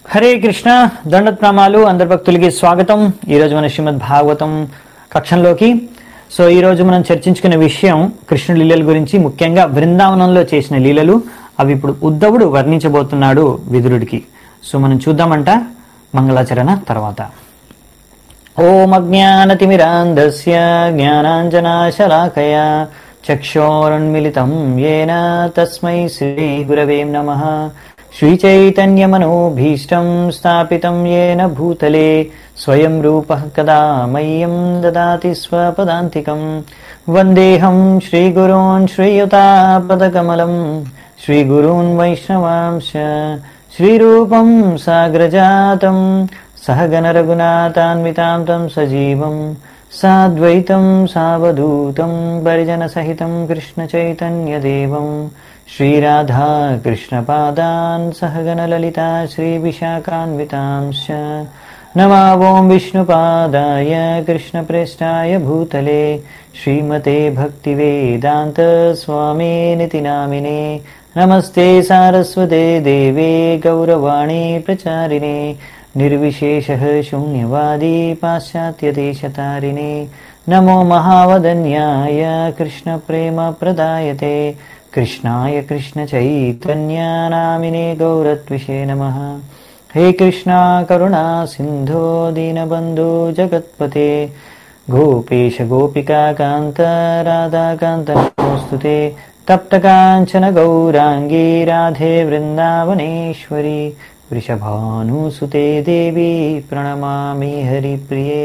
హరే కృష్ణ దండత్నామాలు అందరి భక్తులకి స్వాగతం ఈరోజు మన శ్రీమద్ భాగవతం కక్షంలోకి సో ఈ రోజు మనం చర్చించుకునే విషయం కృష్ణుడి లీలల గురించి ముఖ్యంగా బృందావనంలో చేసిన లీలలు అవి ఇప్పుడు ఉద్ధవుడు వర్ణించబోతున్నాడు విదురుడికి సో మనం చూద్దామంట మంగళాచరణ తర్వాత ఓం అజ్ఞానతిమిరాంధస్య జ్ఞానాంజనాశలాకయా చక్షోరున్మిలితం येन తస్మై శ్రీగురవే నమః శ్రీచైతన్యమనోభీష్టం స్థాపితం येन భూతలే స్వయం రూపः కదా మह्यं దదాతి స్వపదాంతికం వందేహం శ్రీగురూన్ శ్రీయుతాపదకమలం శ్రీగురూన్ వైష్ణవాంశ శ్రీరూపం సాగ్రజాతం सहगन रघुनाथान्वितां तं सजीवं साद्वैतं सावधूतं परिजनसहितं कृष्णचैतन्यदेवं श्रीराधा कृष्णपादान् सहगनललिता श्रीविशाखान्वितांश्च नमावों विष्णुपादाय कृष्णप्रेष्ठाय भूतले श्रीमते भक्तिवेदान्तस्वामिनिति नामिने नमस्ते सारस्वते देवे गौरवाणी प्रचारिणे निर्विशेषः शून्यवादी पाश्चात्यदेशतारिणे नमो महावदन्याय कृष्णप्रेमप्रदायते कृष्णाय कृष्णचैतन्यानामिने गौरत्विषे नमः हे कृष्णा करुणा सिन्धो दीनबन्धो जगत्पते गोपेश गोपिकान्त राधाकान्त नमोऽस्तु ते तप्तकाञ्चन गौराङ्गी राधे वृन्दावनेश्वरी वृषभानुसुते देवी प्रणमामि हरिप्रिये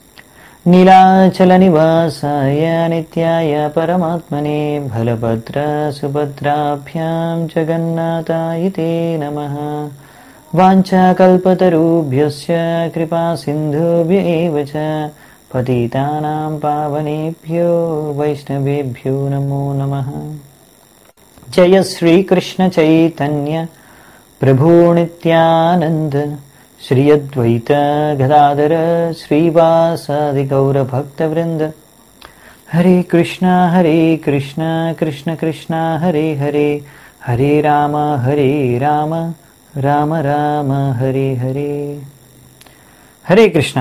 नीलाचलनिवासाय नित्याय परमात्मने बलभद्रसुभद्राभ्यां जगन्नाथाय ते नमः वाञ्छाकल्पतरुभ्यश्च कृपासिन्धुभ्य एव च पतितानां पावनेभ्यो वैष्णवेभ्यो नमो नमः जय श्रीकृष्णचैतन्य प्रभो नित्यानन्द श्री अद्वैत गदाधर श्रीवासादि गौरभक्तवृन्द हरे कृष्ण हरे कृष्ण कृष्ण कृष्ण हरे हरे हरे राम हरे राम రామ రామ హరే హరే హరే కృష్ణ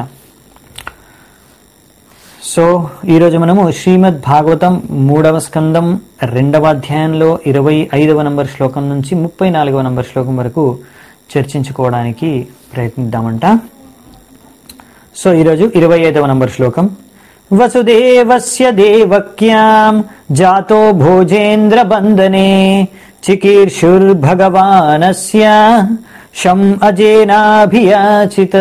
సో ఈరోజు మనము శ్రీమద్ భాగవతం మూడవ స్కందం రెండవ అధ్యాయంలో ఇరవై ఐదవ నంబర్ శ్లోకం నుంచి ముప్పై నాలుగవ నంబర్ శ్లోకం వరకు చర్చించుకోవడానికి ప్రయత్నిద్దామంట సో ఈరోజు ఇరవై ఐదవ నంబర్ శ్లోకం వసుదేవస్య దేవక్యాం జాతో భోజేంద్ర బంధనే చికీర్షుర్భగవానస్య శం అజేనాభియాచిత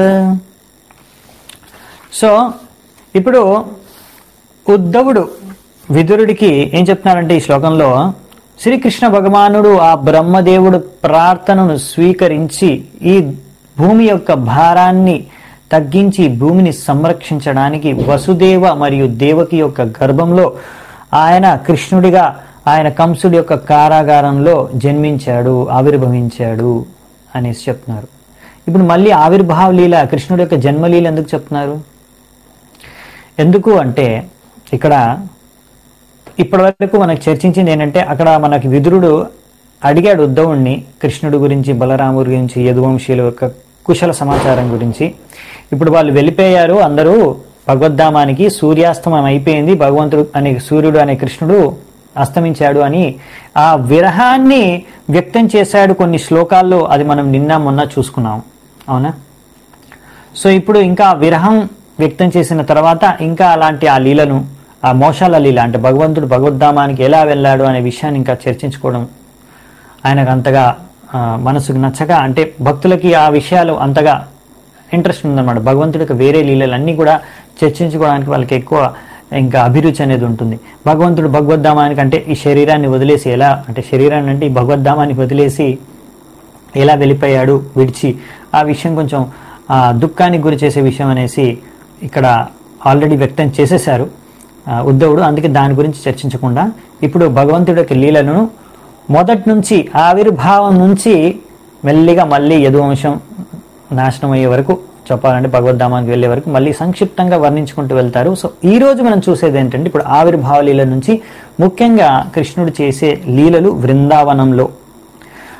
సో ఇప్పుడు ఉద్ధవుడు విదురుడికి ఏం చెప్తున్నారంటే ఈ శ్లోకంలో శ్రీకృష్ణ భగవానుడు ఆ బ్రహ్మదేవుడు ప్రార్థనను స్వీకరించి ఈ భూమి యొక్క భారాన్ని తగ్గించి భూమిని సంరక్షించడానికి వసుదేవ మరియు దేవకి యొక్క గర్భంలో ఆయన కృష్ణుడిగా ఆయన కంసుడి యొక్క కారాగారంలో జన్మించాడు ఆవిర్భవించాడు అనేసి చెప్తున్నారు ఇప్పుడు మళ్ళీ ఆవిర్భావ లీల కృష్ణుడి యొక్క జన్మలీల ఎందుకు చెప్తున్నారు ఎందుకు అంటే ఇక్కడ ఇప్పటివరకు మనకు చర్చించింది ఏంటంటే అక్కడ మనకి విదురుడు అడిగాడు ఉద్ధవుణ్ణి కృష్ణుడి గురించి బలరాముడి గురించి యదువంశీయుల యొక్క కుశల సమాచారం గురించి ఇప్పుడు వాళ్ళు వెళ్ళిపోయారు అందరూ భగవద్ధామానికి సూర్యాస్తమం అయిపోయింది భగవంతుడు అనే సూర్యుడు అనే కృష్ణుడు అస్తమించాడు అని ఆ విరహాన్ని వ్యక్తం చేశాడు కొన్ని శ్లోకాల్లో అది మనం నిన్న మొన్న చూసుకున్నాం అవునా సో ఇప్పుడు ఇంకా ఆ విరహం వ్యక్తం చేసిన తర్వాత ఇంకా అలాంటి ఆ లీలను ఆ మోషాల లీల అంటే భగవంతుడు భగవద్ధామానికి ఎలా వెళ్ళాడు అనే విషయాన్ని ఇంకా చర్చించుకోవడం ఆయనకు అంతగా ఆ, మనసుకు నచ్చక అంటే భక్తులకి ఆ విషయాలు అంతగా ఇంట్రెస్ట్ ఉందన్నమాట భగవంతుడికి వేరే లీలలు అన్నీ కూడా చర్చించుకోవడానికి వాళ్ళకి ఎక్కువ ఇంకా అభిరుచి అనేది ఉంటుంది భగవంతుడు భగవద్ధామానికి అంటే ఈ శరీరాన్ని వదిలేసి ఎలా అంటే శరీరాన్ని అంటే ఈ భగవద్ధామానికి వదిలేసి ఎలా వెళ్ళిపోయాడు విడిచి ఆ విషయం కొంచెం ఆ, దుఃఖానికి గురి చేసే విషయం అనేసి ఇక్కడ ఆల్రెడీ వ్యక్తం చేసేశారు ఆ, ఉద్ధవుడు అందుకే దాని గురించి చర్చించకుండా ఇప్పుడు భగవంతుడి యొక్క లీలను మొదటి నుంచి ఆవిర్భావం నుంచి మెల్లిగా మళ్ళీ యదువంశం నాశనం అయ్యే వరకు చెప్పాలంటే భగవద్ధామానికి వెళ్ళే వరకు మళ్ళీ సంక్షిప్తంగా వర్ణించుకుంటూ వెళ్తారు సో ఈ రోజు మనం చూసేది ఏంటంటే ఇప్పుడు ఆవిర్భావ లీల నుంచి ముఖ్యంగా కృష్ణుడు చేసే లీలలు బృందావనంలో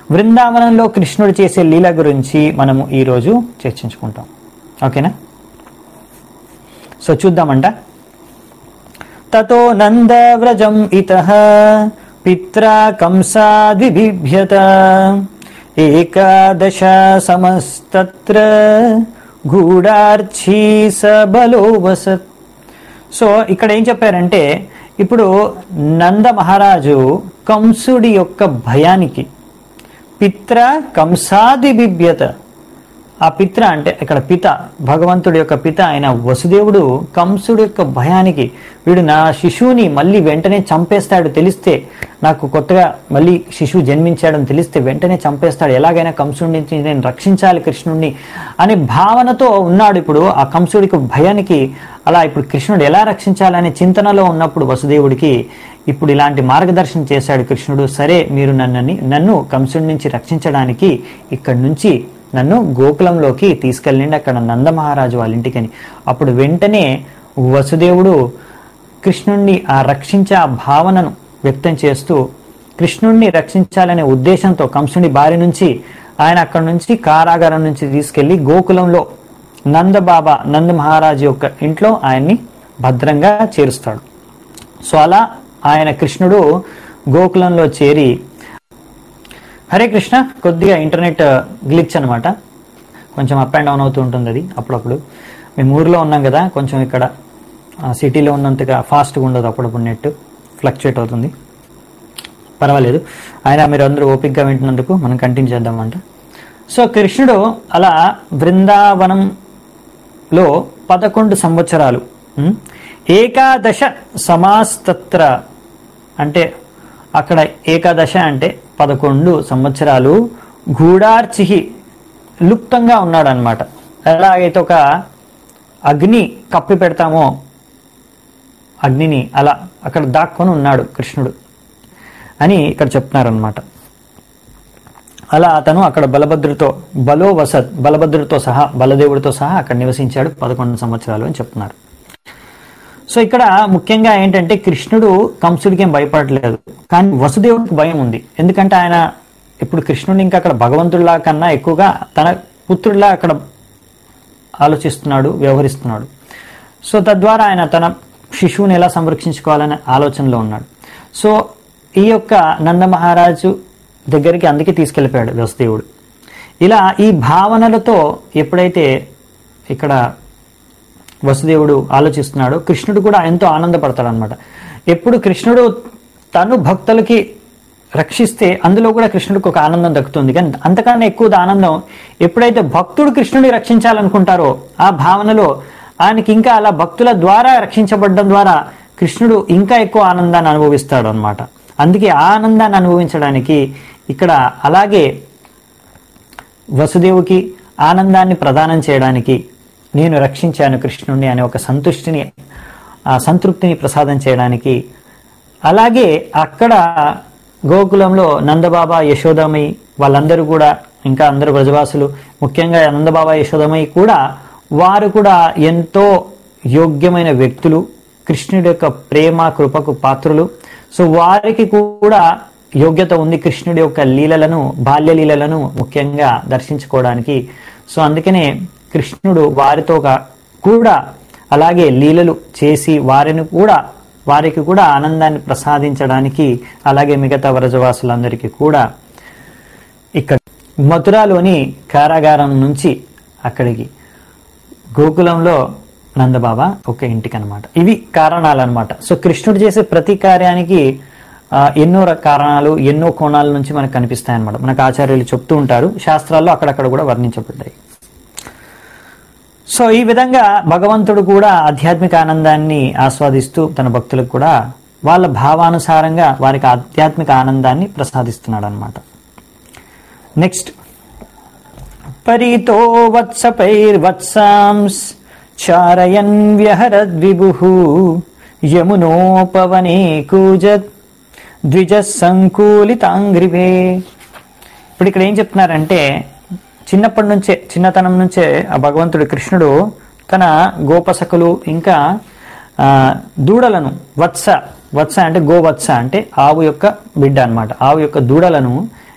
బృందావనంలో కృష్ణుడు చేసే లీల గురించి మనము ఈరోజు చర్చించుకుంటాం ఓకేనా సో చూద్దామంట తతో నందవ్రజం ఇతః పిత్రా కంసాద్విబిభ్యత ఏకాదశ సమస్తత్ర గూఢార్చి సబలో వసత్ సో ఇక్కడ ఏం చెప్పారంటే ఇప్పుడు నంద మహారాజు కంసుడి యొక్క భయానికి పిత్ర కంసాది బిభ్యత ఆ పిత్ర అంటే ఇక్కడ పిత భగవంతుడి యొక్క పిత అయిన వసుదేవుడు కంసుడి యొక్క భయానికి వీడు నా శిశువుని మళ్ళీ వెంటనే చంపేస్తాడు తెలిస్తే నాకు కొత్తగా మళ్ళీ శిశువు జన్మించాడని తెలిస్తే వెంటనే చంపేస్తాడు ఎలాగైనా కంసుడి నుంచి నేను రక్షించాలి కృష్ణుడిని అనే భావనతో ఉన్నాడు ఇప్పుడు ఆ కంసుడికి భయానికి అలా ఇప్పుడు కృష్ణుడు ఎలా రక్షించాలనే చింతనలో ఉన్నప్పుడు వసుదేవుడికి ఇప్పుడు ఇలాంటి మార్గదర్శనం చేశాడు కృష్ణుడు సరే మీరు నన్నని నన్ను కంసుడి నుంచి రక్షించడానికి ఇక్కడి నుంచి నన్ను గోకులంలోకి తీసుకెళ్ళండి అక్కడ నందమహారాజు వాళ్ళ ఇంటికని అప్పుడు వెంటనే వసుదేవుడు కృష్ణుణ్ణి ఆ రక్షించే ఆ భావనను వ్యక్తం చేస్తూ కృష్ణుణ్ణి రక్షించాలనే ఉద్దేశంతో కంసుని బారి నుంచి ఆయన అక్కడి నుంచి కారాగారం నుంచి తీసుకెళ్లి గోకులంలో నందబాబా నంద మహారాజు యొక్క ఇంట్లో ఆయన్ని భద్రంగా చేరుస్తాడు సో అలా ఆయన కృష్ణుడు గోకులంలో చేరి హరే కృష్ణ కొద్దిగా ఇంటర్నెట్ గ్లిచ్ అనమాట కొంచెం అప్ అండ్ డౌన్ అవుతూ ఉంటుంది అది అప్పుడప్పుడు మేము ఊర్లో ఉన్నాం కదా కొంచెం ఇక్కడ ఆ, సిటీలో ఉన్నంతగా ఫాస్ట్గా ఉండదు అప్పుడప్పుడు నెట్ ఫ్లక్చుయేట్ అవుతుంది పర్వాలేదు ఆయన మీరు అందరూ ఓపిక్గా వింటున్నందుకు మనం కంటిన్యూ చేద్దామంట సో కృష్ణుడు అలా బృందావనంలో పదకొండు సంవత్సరాలు ఉం? ఏకాదశ సమాస్తత్ర అంటే అక్కడ ఏకాదశ అంటే పదకొండు సంవత్సరాలు గూఢార్చి లుప్తంగా ఉన్నాడు అనమాట ఎలాగైతే ఒక అగ్ని కప్పి పెడతామో అగ్నిని అలా అక్కడ దాక్కొని ఉన్నాడు కృష్ణుడు అని ఇక్కడ చెప్తున్నారనమాట అలా అతను అక్కడ బలభద్రుతో బలో వసత్ బలభద్రుతో సహా బలదేవుడితో సహా అక్కడ నివసించాడు పదకొండు సంవత్సరాలు అని చెప్తున్నారు సో ఇక్కడ ముఖ్యంగా ఏంటంటే కృష్ణుడు కంసుడికి ఏం భయపడలేదు కానీ వసుదేవుడికి భయం ఉంది ఎందుకంటే ఆయన ఇప్పుడు కృష్ణుడిని ఇంకా అక్కడ భగవంతుడిలా కన్నా ఎక్కువగా తన పుత్రుడిలా అక్కడ ఆలోచిస్తున్నాడు వ్యవహరిస్తున్నాడు సో తద్వారా ఆయన తన శిశువుని ఎలా సంరక్షించుకోవాలనే ఆలోచనలో ఉన్నాడు సో ఈ యొక్క నంద మహారాజు దగ్గరికి అందుకే తీసుకెళ్ళిపోయాడు వసుదేవుడు ఇలా ఈ భావనలతో ఎప్పుడైతే ఇక్కడ వసుదేవుడు ఆలోచిస్తున్నాడు కృష్ణుడు కూడా ఎంతో ఆనందపడతాడు అనమాట ఎప్పుడు కృష్ణుడు తను భక్తులకి రక్షిస్తే అందులో కూడా కృష్ణుడికి ఒక ఆనందం దక్కుతుంది కానీ అంతకన్నా ఎక్కువ ఆనందం ఎప్పుడైతే భక్తుడు కృష్ణుడిని రక్షించాలనుకుంటారో ఆ భావనలో ఆయనకి ఇంకా అలా భక్తుల ద్వారా రక్షించబడడం ద్వారా కృష్ణుడు ఇంకా ఎక్కువ ఆనందాన్ని అనుభవిస్తాడు అనమాట అందుకే ఆ ఆనందాన్ని అనుభవించడానికి ఇక్కడ అలాగే వసుదేవుకి ఆనందాన్ని ప్రదానం చేయడానికి నేను రక్షించాను కృష్ణుణ్ణి అనే ఒక సంతుష్టిని ఆ సంతృప్తిని ప్రసాదం చేయడానికి అలాగే అక్కడ గోకులంలో నందబాబా యశోదమయి వాళ్ళందరూ కూడా ఇంకా అందరు బ్రజవాసులు ముఖ్యంగా నందబాబా యశోదమయి కూడా వారు కూడా ఎంతో యోగ్యమైన వ్యక్తులు కృష్ణుడి యొక్క ప్రేమ కృపకు పాత్రులు సో వారికి కూడా యోగ్యత ఉంది కృష్ణుడి యొక్క లీలలను బాల్య లీలలను ముఖ్యంగా దర్శించుకోవడానికి సో అందుకనే కృష్ణుడు వారితో గా- కూడా అలాగే లీలలు చేసి వారిని కూడా వారికి కూడా ఆనందాన్ని ప్రసాదించడానికి అలాగే మిగతా వ్రజవాసులందరికీ కూడా ఇక్కడ మథురాలోని కారాగారం నుంచి అక్కడికి గోకులంలో నందబాబా ఒక ఇంటికి అనమాట ఇవి కారణాలు అనమాట సో కృష్ణుడు చేసే ప్రతి కార్యానికి ఆ, ఎన్నో ర- కారణాలు ఎన్నో కోణాల నుంచి మనకు కనిపిస్తాయి అనమాట మనకు ఆచార్యులు చెప్తూ ఉంటారు శాస్త్రాల్లో అక్కడక్కడ కూడా వర్ణించబడ్డాయి సో ఈ విధంగా భగవంతుడు కూడా ఆధ్యాత్మిక ఆనందాన్ని ఆస్వాదిస్తూ తన భక్తులకు కూడా వాళ్ళ భావానుసారంగా వారికి ఆధ్యాత్మిక ఆనందాన్ని ప్రసాదిస్తున్నాడు అనమాట నెక్స్ట్ పరితో వత్సపైర్వత్సాంస్ చారయన్ వ్యహరద్విభు యమునోపవనే కూజత్ ద్విజ సంకూలితాంగ్రివే ఇప్పుడు ఇక్కడ ఏం చెప్తున్నారంటే చిన్నప్పటి నుంచే చిన్నతనం నుంచే ఆ భగవంతుడు కృష్ణుడు తన గోపసకులు ఇంకా ఆ, దూడలను వత్స వత్స అంటే గోవత్స అంటే ఆవు యొక్క బిడ్డ అన్నమాట ఆవు యొక్క దూడలను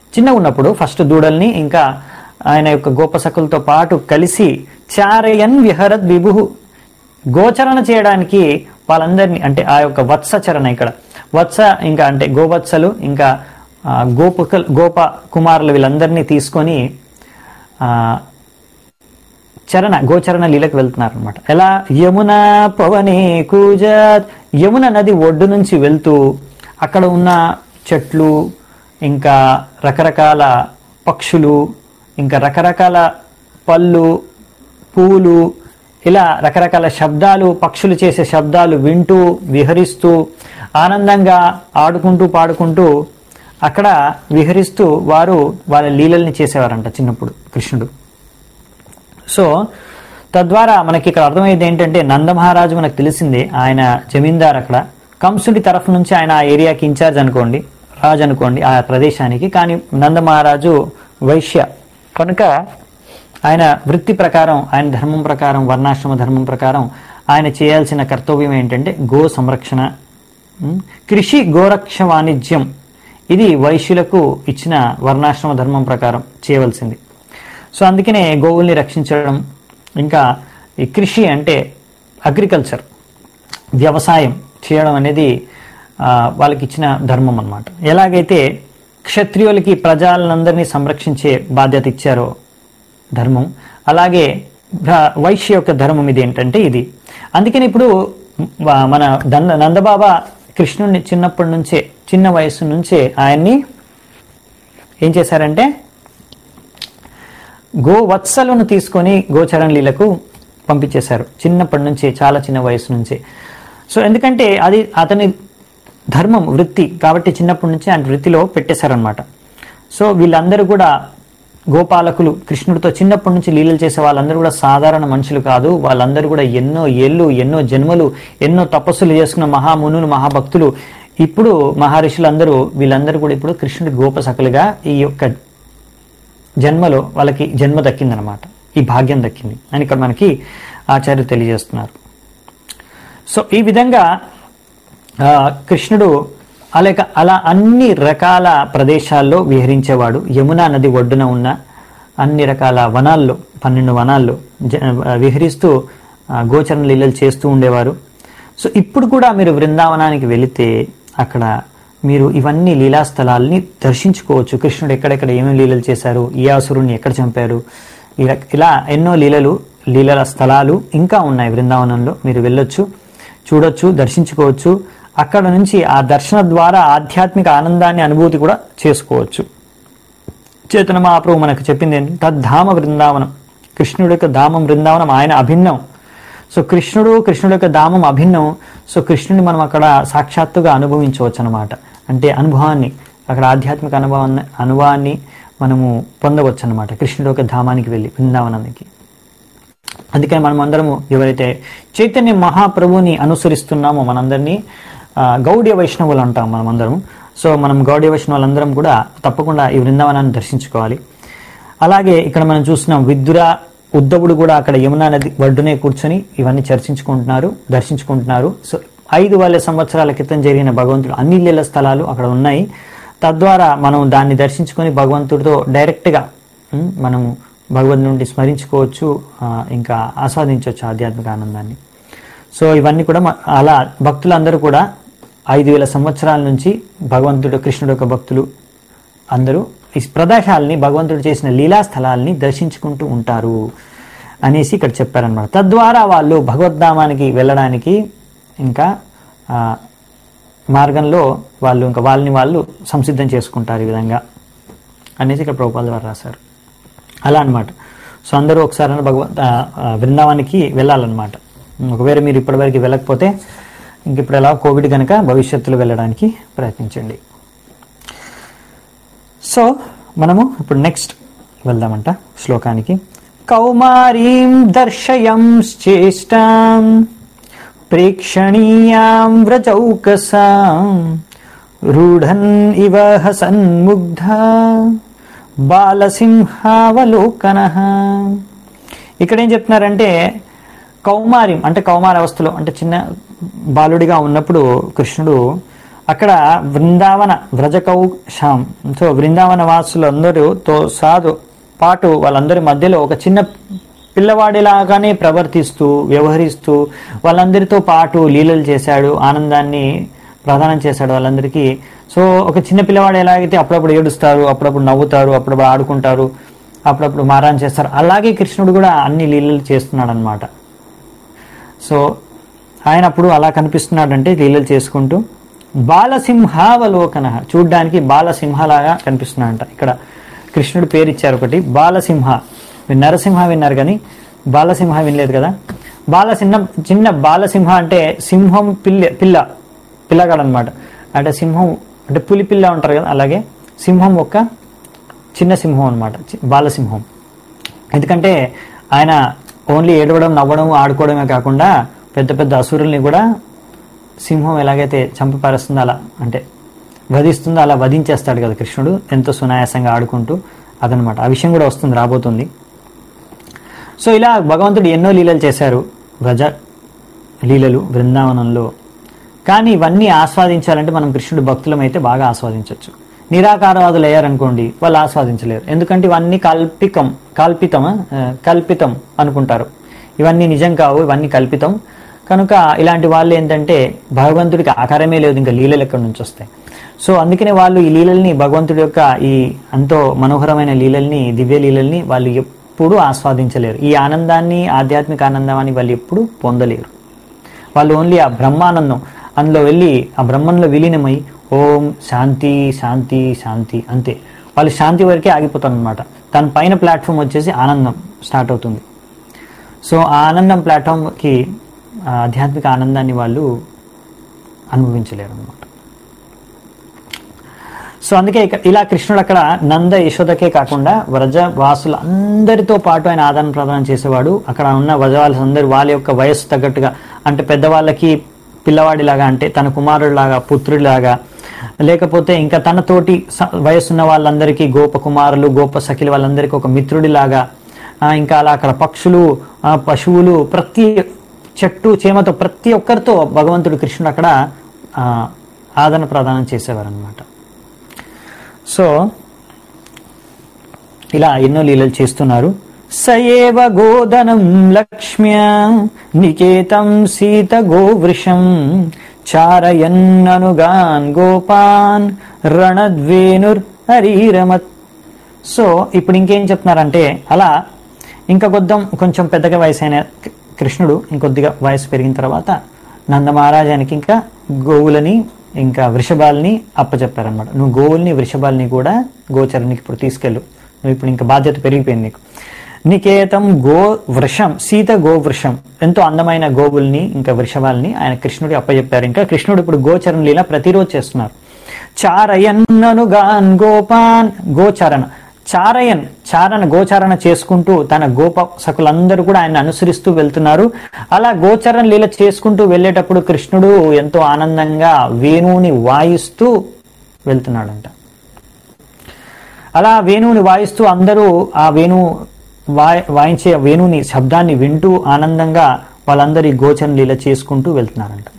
చిన్న ఉన్నప్పుడు ఫస్ట్ దూడల్ని ఇంకా ఆయన యొక్క గోపసకులతో పాటు కలిసి చారయన్ విహరత్ విభు గోచరణ చేయడానికి వాళ్ళందరినీ అంటే ఆ యొక్క వత్సచరణ ఇక్కడ వత్స ఇంకా అంటే గోవత్సలు ఇంకా ఆ, గోపకల్ గోప కుమారులు వీళ్ళందరినీ తీసుకొని ఆ, చరణ గోచరణ లీలకు వెళ్తున్నారు అనమాట ఎలా యమున పవనే కూజాత్ యమున నది ఒడ్డు నుంచి వెళ్తూ అక్కడ ఉన్న చెట్లు ఇంకా రకరకాల పక్షులు ఇంకా రకరకాల పళ్ళు పూలు ఇలా రకరకాల శబ్దాలు పక్షులు చేసే శబ్దాలు వింటూ విహరిస్తూ ఆనందంగా ఆడుకుంటూ పాడుకుంటూ అక్కడ విహరిస్తూ వారు వాళ్ళ లీలల్ని చేసేవారంట చిన్నప్పుడు కృష్ణుడు సో తద్వారా మనకి ఇక్కడ అర్థమయ్యేది ఏంటంటే నందమహారాజు మనకు తెలిసిందే ఆయన జమీందార్ అక్కడ కంసుడి తరఫు నుంచి ఆయన ఆ ఏరియాకి ఇన్ఛార్జ్ అనుకోండి రాజు అనుకోండి ఆ ప్రదేశానికి కానీ నందమహారాజు వైశ్య కనుక ఆయన వృత్తి ప్రకారం ఆయన ధర్మం ప్రకారం వర్ణాశ్రమ ధర్మం ప్రకారం ఆయన చేయాల్సిన కర్తవ్యం ఏంటంటే గో సంరక్షణ ఉమ్, కృషి గోరక్ష వాణిజ్యం ఇది వైశ్యులకు ఇచ్చిన వర్ణాశ్రమ ధర్మం ప్రకారం చేయవలసింది సో అందుకనే గోవుల్ని రక్షించడం ఇంకా ఈ కృషి అంటే అగ్రికల్చర్ వ్యవసాయం చేయడం అనేది ఆ, వాళ్ళకి ఇచ్చిన ధర్మం అన్నమాట ఎలాగైతే క్షత్రియులకి ప్రజలందరినీ సంరక్షించే బాధ్యత ఇచ్చారో ధర్మం అలాగే భ- వైశ్య యొక్క ధర్మం ఇది ఏంటంటే ఇది అందుకని ఇప్పుడు వ- మన దంద నందబాబా కృష్ణుడిని చిన్నప్పటి నుంచే చిన్న వయసు నుంచే ఆయన్ని ఏం చేశారంటే గోవత్సలను తీసుకొని గోచరణ లీలకు పంపించేశారు చిన్నప్పటి నుంచే చాలా చిన్న వయసు నుంచే సో ఎందుకంటే అది అతని ధర్మం వృత్తి కాబట్టి చిన్నప్పటి నుంచి ఆయన వృత్తిలో పెట్టేశారనమాట సో వీళ్ళందరూ కూడా గోపాలకులు కృష్ణుడితో చిన్నప్పటి నుంచి లీలలు చేసే వాళ్ళందరూ కూడా సాధారణ మనుషులు కాదు వాళ్ళందరూ కూడా ఎన్నో ఏళ్ళు ఎన్నో జన్మలు ఎన్నో తపస్సులు చేసుకున్న మహామునులు మహాభక్తులు ఇప్పుడు మహర్షులందరూ వీళ్ళందరూ కూడా ఇప్పుడు కృష్ణుడి గోపసకులుగా ఈ యొక్క జన్మలో వాళ్ళకి జన్మ దక్కిందనమాట ఈ భాగ్యం దక్కింది అని ఇక్కడ మనకి ఆచార్యులు తెలియజేస్తున్నారు సో ఈ విధంగా ఆ, కృష్ణుడు అలాగ అలా అన్ని రకాల ప్రదేశాల్లో విహరించేవాడు యమునా నది ఒడ్డున ఉన్న అన్ని రకాల వనాల్లో పన్నెండు వనాల్లో జ- విహరిస్తూ ఆ, గోచరణ లీలలు చేస్తూ ఉండేవారు సో ఇప్పుడు కూడా మీరు బృందావనానికి వెళితే అక్కడ మీరు ఇవన్నీ లీలా స్థలాల్ని దర్శించుకోవచ్చు కృష్ణుడు ఎక్కడెక్కడ ఏమేమి లీలలు చేశారు ఈ అసురుణ్ణి ఎక్కడ చంపారు ఇలా- ఇలా ఎన్నో లీలలు లీలల స్థలాలు ఇంకా ఉన్నాయి బృందావనంలో మీరు వెళ్ళొచ్చు చూడొచ్చు దర్శించుకోవచ్చు అక్కడ నుంచి ఆ దర్శన ద్వారా ఆధ్యాత్మిక ఆనందాన్ని అనుభూతి కూడా చేసుకోవచ్చు చేతన మహాప్రభు మనకు చెప్పింది ఏంటి తద్ధామ బృందావనం కృష్ణుడి యొక్క ధామం బృందావనం ఆయన అభిన్నం సో కృష్ణుడు కృష్ణుడి యొక్క ధామం అభిన్నం సో కృష్ణుడిని మనం అక్కడ సాక్షాత్తుగా అనుభవించవచ్చు అనమాట అంటే అనుభవాన్ని అక్కడ ఆధ్యాత్మిక అనుభవాన్ని అనుభవాన్ని మనము పొందవచ్చు అనమాట కృష్ణుడి యొక్క ధామానికి వెళ్ళి బృందావనానికి అందుకని మనం అందరము ఎవరైతే చైతన్య మహాప్రభుని అనుసరిస్తున్నామో మనందరినీ ఆ, గౌడీయ వైష్ణవులు అంటాం మనం అందరం సో మనం గౌడీయ వైష్ణవులందరం కూడా తప్పకుండా ఈ బృందావనాన్ని దర్శించుకోవాలి అలాగే ఇక్కడ మనం చూస్తున్నాం విద్యుర ఉద్ధవుడు కూడా అక్కడ యమునా నది ఒడ్డునే కూర్చొని ఇవన్నీ చర్చించుకుంటున్నారు దర్శించుకుంటున్నారు సో ఐదు వేల సంవత్సరాల క్రితం జరిగిన భగవంతుడు అన్ని లీల స్థలాలు అక్కడ ఉన్నాయి తద్వారా మనం దాన్ని దర్శించుకొని భగవంతుడితో డైరెక్ట్గా ఉమ్, మనము భగవంతుడి నుండి స్మరించుకోవచ్చు ఆ, ఇంకా ఆస్వాదించవచ్చు ఆధ్యాత్మిక ఆనందాన్ని సో ఇవన్నీ కూడా మ- అలా భక్తులందరూ కూడా ఐదు వేల సంవత్సరాల నుంచి భగవంతుడు కృష్ణుడు యొక్క భక్తులు అందరూ ఈ ప్రదేశాలని భగవంతుడు చేసిన లీలా స్థలాల్ని దర్శించుకుంటూ ఉంటారు అనేసి ఇక్కడ చెప్పారనమాట తద్వారా వాళ్ళు భగవద్ధామానికి వెళ్ళడానికి ఇంకా ఆ, మార్గంలో వాళ్ళు ఇంకా వాళ్ళని వాళ్ళు సంసిద్ధం చేసుకుంటారు ఈ విధంగా అనేసి ఇక్కడ ప్రభుపాల ద్వారా రాశారు అలా అన్నమాట సో అందరూ ఒకసారి భగవద్ ఆ, ఆ, బృందావానికి వెళ్ళాలన్నమాట ఒకవేళ మీరు ఇప్పటివరకు వెళ్ళకపోతే ఇంక ఇప్పుడు ఎలా కోవిడ్ కనుక భవిష్యత్తులో వెళ్ళడానికి ప్రయత్నించండి సో మనము ఇప్పుడు నెక్స్ట్ వెళ్దామంట శ్లోకానికి కౌమారీం దర్శయం చేష్టాం ప్రేక్షణీయాం వ్రజౌకసాం రూఢన్ ఇవ సన్ముగ్ధ బాలసింహావలోకన ఇక్కడ ఏం చెప్తున్నారంటే కౌమారిం అంటే కౌమార అవస్థలో అంటే చిన్న బాలుడిగా ఉన్నప్పుడు కృష్ణుడు అక్కడ బృందావన వ్రజకౌషాం సో బృందావన వాసులందరూతో సాధు పాటు వాళ్ళందరి మధ్యలో ఒక చిన్న పిల్లవాడిలాగానే ప్రవర్తిస్తూ వ్యవహరిస్తూ వాళ్ళందరితో పాటు లీలలు చేశాడు ఆనందాన్ని ప్రదానం చేశాడు వాళ్ళందరికీ సో ఒక చిన్న పిల్లవాడు ఎలాగైతే అప్పుడప్పుడు ఏడుస్తారు అప్పుడప్పుడు నవ్వుతారు అప్పుడప్పుడు ఆడుకుంటారు అప్పుడప్పుడు మారాన్ చేస్తారు అలాగే కృష్ణుడు కూడా అన్ని లీలలు చేస్తున్నాడు అనమాట సో ఆయన అప్పుడు అలా కనిపిస్తున్నాడంటే లీలలు చేసుకుంటూ బాలసింహావలోకన చూడ్డానికి బాలసింహలాగా కనిపిస్తున్నాడంట ఇక్కడ కృష్ణుడు పేరు ఇచ్చారు ఒకటి బాలసింహ మీరు నరసింహ విన్నారు కానీ బాలసింహ వినలేదు కదా బాలసింహ చిన్న బాలసింహ అంటే సింహం పిల్ల పిల్ల పిల్లగాడు అనమాట అంటే సింహం అంటే పులి పిల్ల ఉంటారు కదా అలాగే సింహం ఒక చిన్న సింహం అనమాట బాలసింహం ఎందుకంటే ఆయన ఓన్లీ ఏడవడం నవ్వడం ఆడుకోవడమే కాకుండా పెద్ద పెద్ద అసురుల్ని కూడా సింహం ఎలాగైతే చంపపారేస్తుందో అలా అంటే వధిస్తుందో అలా వధించేస్తాడు కదా కృష్ణుడు ఎంతో సునాయాసంగా ఆడుకుంటూ అదనమాట ఆ విషయం కూడా వస్తుంది రాబోతుంది సో ఇలా భగవంతుడు ఎన్నో లీలలు చేశారు వ్రజ లీలలు బృందావనంలో కానీ ఇవన్నీ ఆస్వాదించాలంటే మనం కృష్ణుడి భక్తులం అయితే బాగా ఆస్వాదించవచ్చు నిరాకారవాదులు అయ్యారనుకోండి వాళ్ళు ఆస్వాదించలేరు ఎందుకంటే ఇవన్నీ కల్పికం కల్పితమా ఆ, కల్పితం అనుకుంటారు ఇవన్నీ నిజం కావు ఇవన్నీ కల్పితం కనుక ఇలాంటి వాళ్ళు ఏంటంటే భగవంతుడికి ఆకారమే లేదు ఇంకా లీలలు ఎక్కడి నుంచి వస్తాయి సో అందుకనే వాళ్ళు ఈ లీలల్ని భగవంతుడి యొక్క ఈ ఎంతో మనోహరమైన లీలల్ని దివ్య లీలల్ని వాళ్ళు ఎప్పుడూ ఆస్వాదించలేరు ఈ ఆనందాన్ని ఆధ్యాత్మిక ఆనందాన్ని వాళ్ళు ఎప్పుడూ పొందలేరు వాళ్ళు ఓన్లీ ఆ బ్రహ్మానందం అందులో వెళ్ళి ఆ బ్రహ్మంలో విలీనమై ఓం శాంతి శాంతి శాంతి అంతే వాళ్ళు శాంతి వరకే ఆగిపోతారు అనమాట దాని పైన ప్లాట్ఫామ్ వచ్చేసి ఆనందం స్టార్ట్ అవుతుంది సో ఆ ఆనందం ప్లాట్ఫామ్కి ఆ ఆధ్యాత్మిక ఆనందాన్ని వాళ్ళు అనుభవించలేరు అనమాట సో అందుకే ఇక- ఇలా కృష్ణుడు అక్కడ నంద యశోదకే కాకుండా వ్రజ వాసులు అందరితో పాటు ఆయన ఆదాన ప్రదానం చేసేవాడు అక్కడ ఉన్న వ్రజవాసులు అందరూ వాళ్ళ యొక్క వయస్సు తగ్గట్టుగా అంటే పెద్దవాళ్ళకి పిల్లవాడిలాగా అంటే తన కుమారుడిలాగా పుత్రుడిలాగా లేకపోతే ఇంకా తన తోటి స- వయసున్న వాళ్ళందరికీ గోప కుమారులు గోప సఖిలు వాళ్ళందరికీ ఒక మిత్రుడిలాగా ఆ, ఇంకా అలా అక్కడ పక్షులు ఆ, పశువులు ప్రతి చెట్టు చేమతో ప్రతి ఒక్కరితో భగవంతుడు కృష్ణుడు అక్కడ ఆ, ఆదన ప్రదానం చేసేవారు అనమాట సో ఇలా ఎన్నో లీలలు చేస్తున్నారు సయేవ గోదనం లక్ష్మ్య నికేతం సీత గోవృషం చారయన్ననుగాన్ గోపాన్ రణద్వేనుర్ హరీరమత్ సో ఇప్పుడు ఇంకేం చెప్తున్నారంటే అలా ఇంకా కొద్దాం కొంచెం పెద్దగా వయసు అయిన కృష్ణుడు ఇంకొద్దిగా వయసు పెరిగిన తర్వాత నందమహారాజానికి ఇంకా గోవులని ఇంకా వృషభాలని అప్పచెప్పారనమాట నువ్వు గోవుల్ని వృషభాలని కూడా గోచరానికి ఇప్పుడు తీసుకెళ్ళు నువ్వు ఇప్పుడు ఇంకా బాధ్యత పెరిగిపోయింది నీకు నికేతం గో వృషం సీత గో వృషం ఎంతో అందమైన గోవుల్ని ఇంకా వృషభాలని ఆయన కృష్ణుడి అప్పచెప్పారు ఇంకా కృష్ణుడు ఇప్పుడు గోచరణ లీల ప్రతిరోజు చేస్తున్నారు చారయన్ననుగాన్ గోపాన్ గోచరణ చారయన్ చారణ గోచారణ చేసుకుంటూ తన గోప సకులందరూ కూడా ఆయన అనుసరిస్తూ వెళ్తున్నారు అలా గోచరణ లీల చేసుకుంటూ వెళ్ళేటప్పుడు కృష్ణుడు ఎంతో ఆనందంగా వేణువుని వాయిస్తూ వెళ్తున్నాడంట అలా వేణువుని వాయిస్తూ అందరూ ఆ వేణు వాయి వాయించే వేణుని శబ్దాన్ని వింటూ ఆనందంగా వాళ్ళందరి గోచరణ లీల చేసుకుంటూ వెళ్తున్నారంట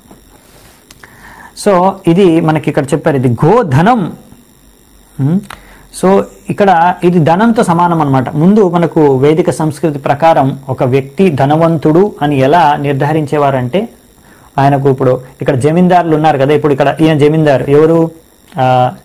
సో ఇది మనకి ఇక్కడ చెప్పారు ఇది గోధనం ఉమ్, సో ఇక్కడ ఇది ధనంతో సమానం అన్నమాట ముందు మనకు వేదిక సంస్కృతి ప్రకారం ఒక వ్యక్తి ధనవంతుడు అని ఎలా నిర్ధారించేవారంటే ఆయనకు ఇప్పుడు ఇక్కడ జమీందారులు ఉన్నారు కదా ఇప్పుడు ఇక్కడ ఈయన జమీందారు ఎవరు ఆ,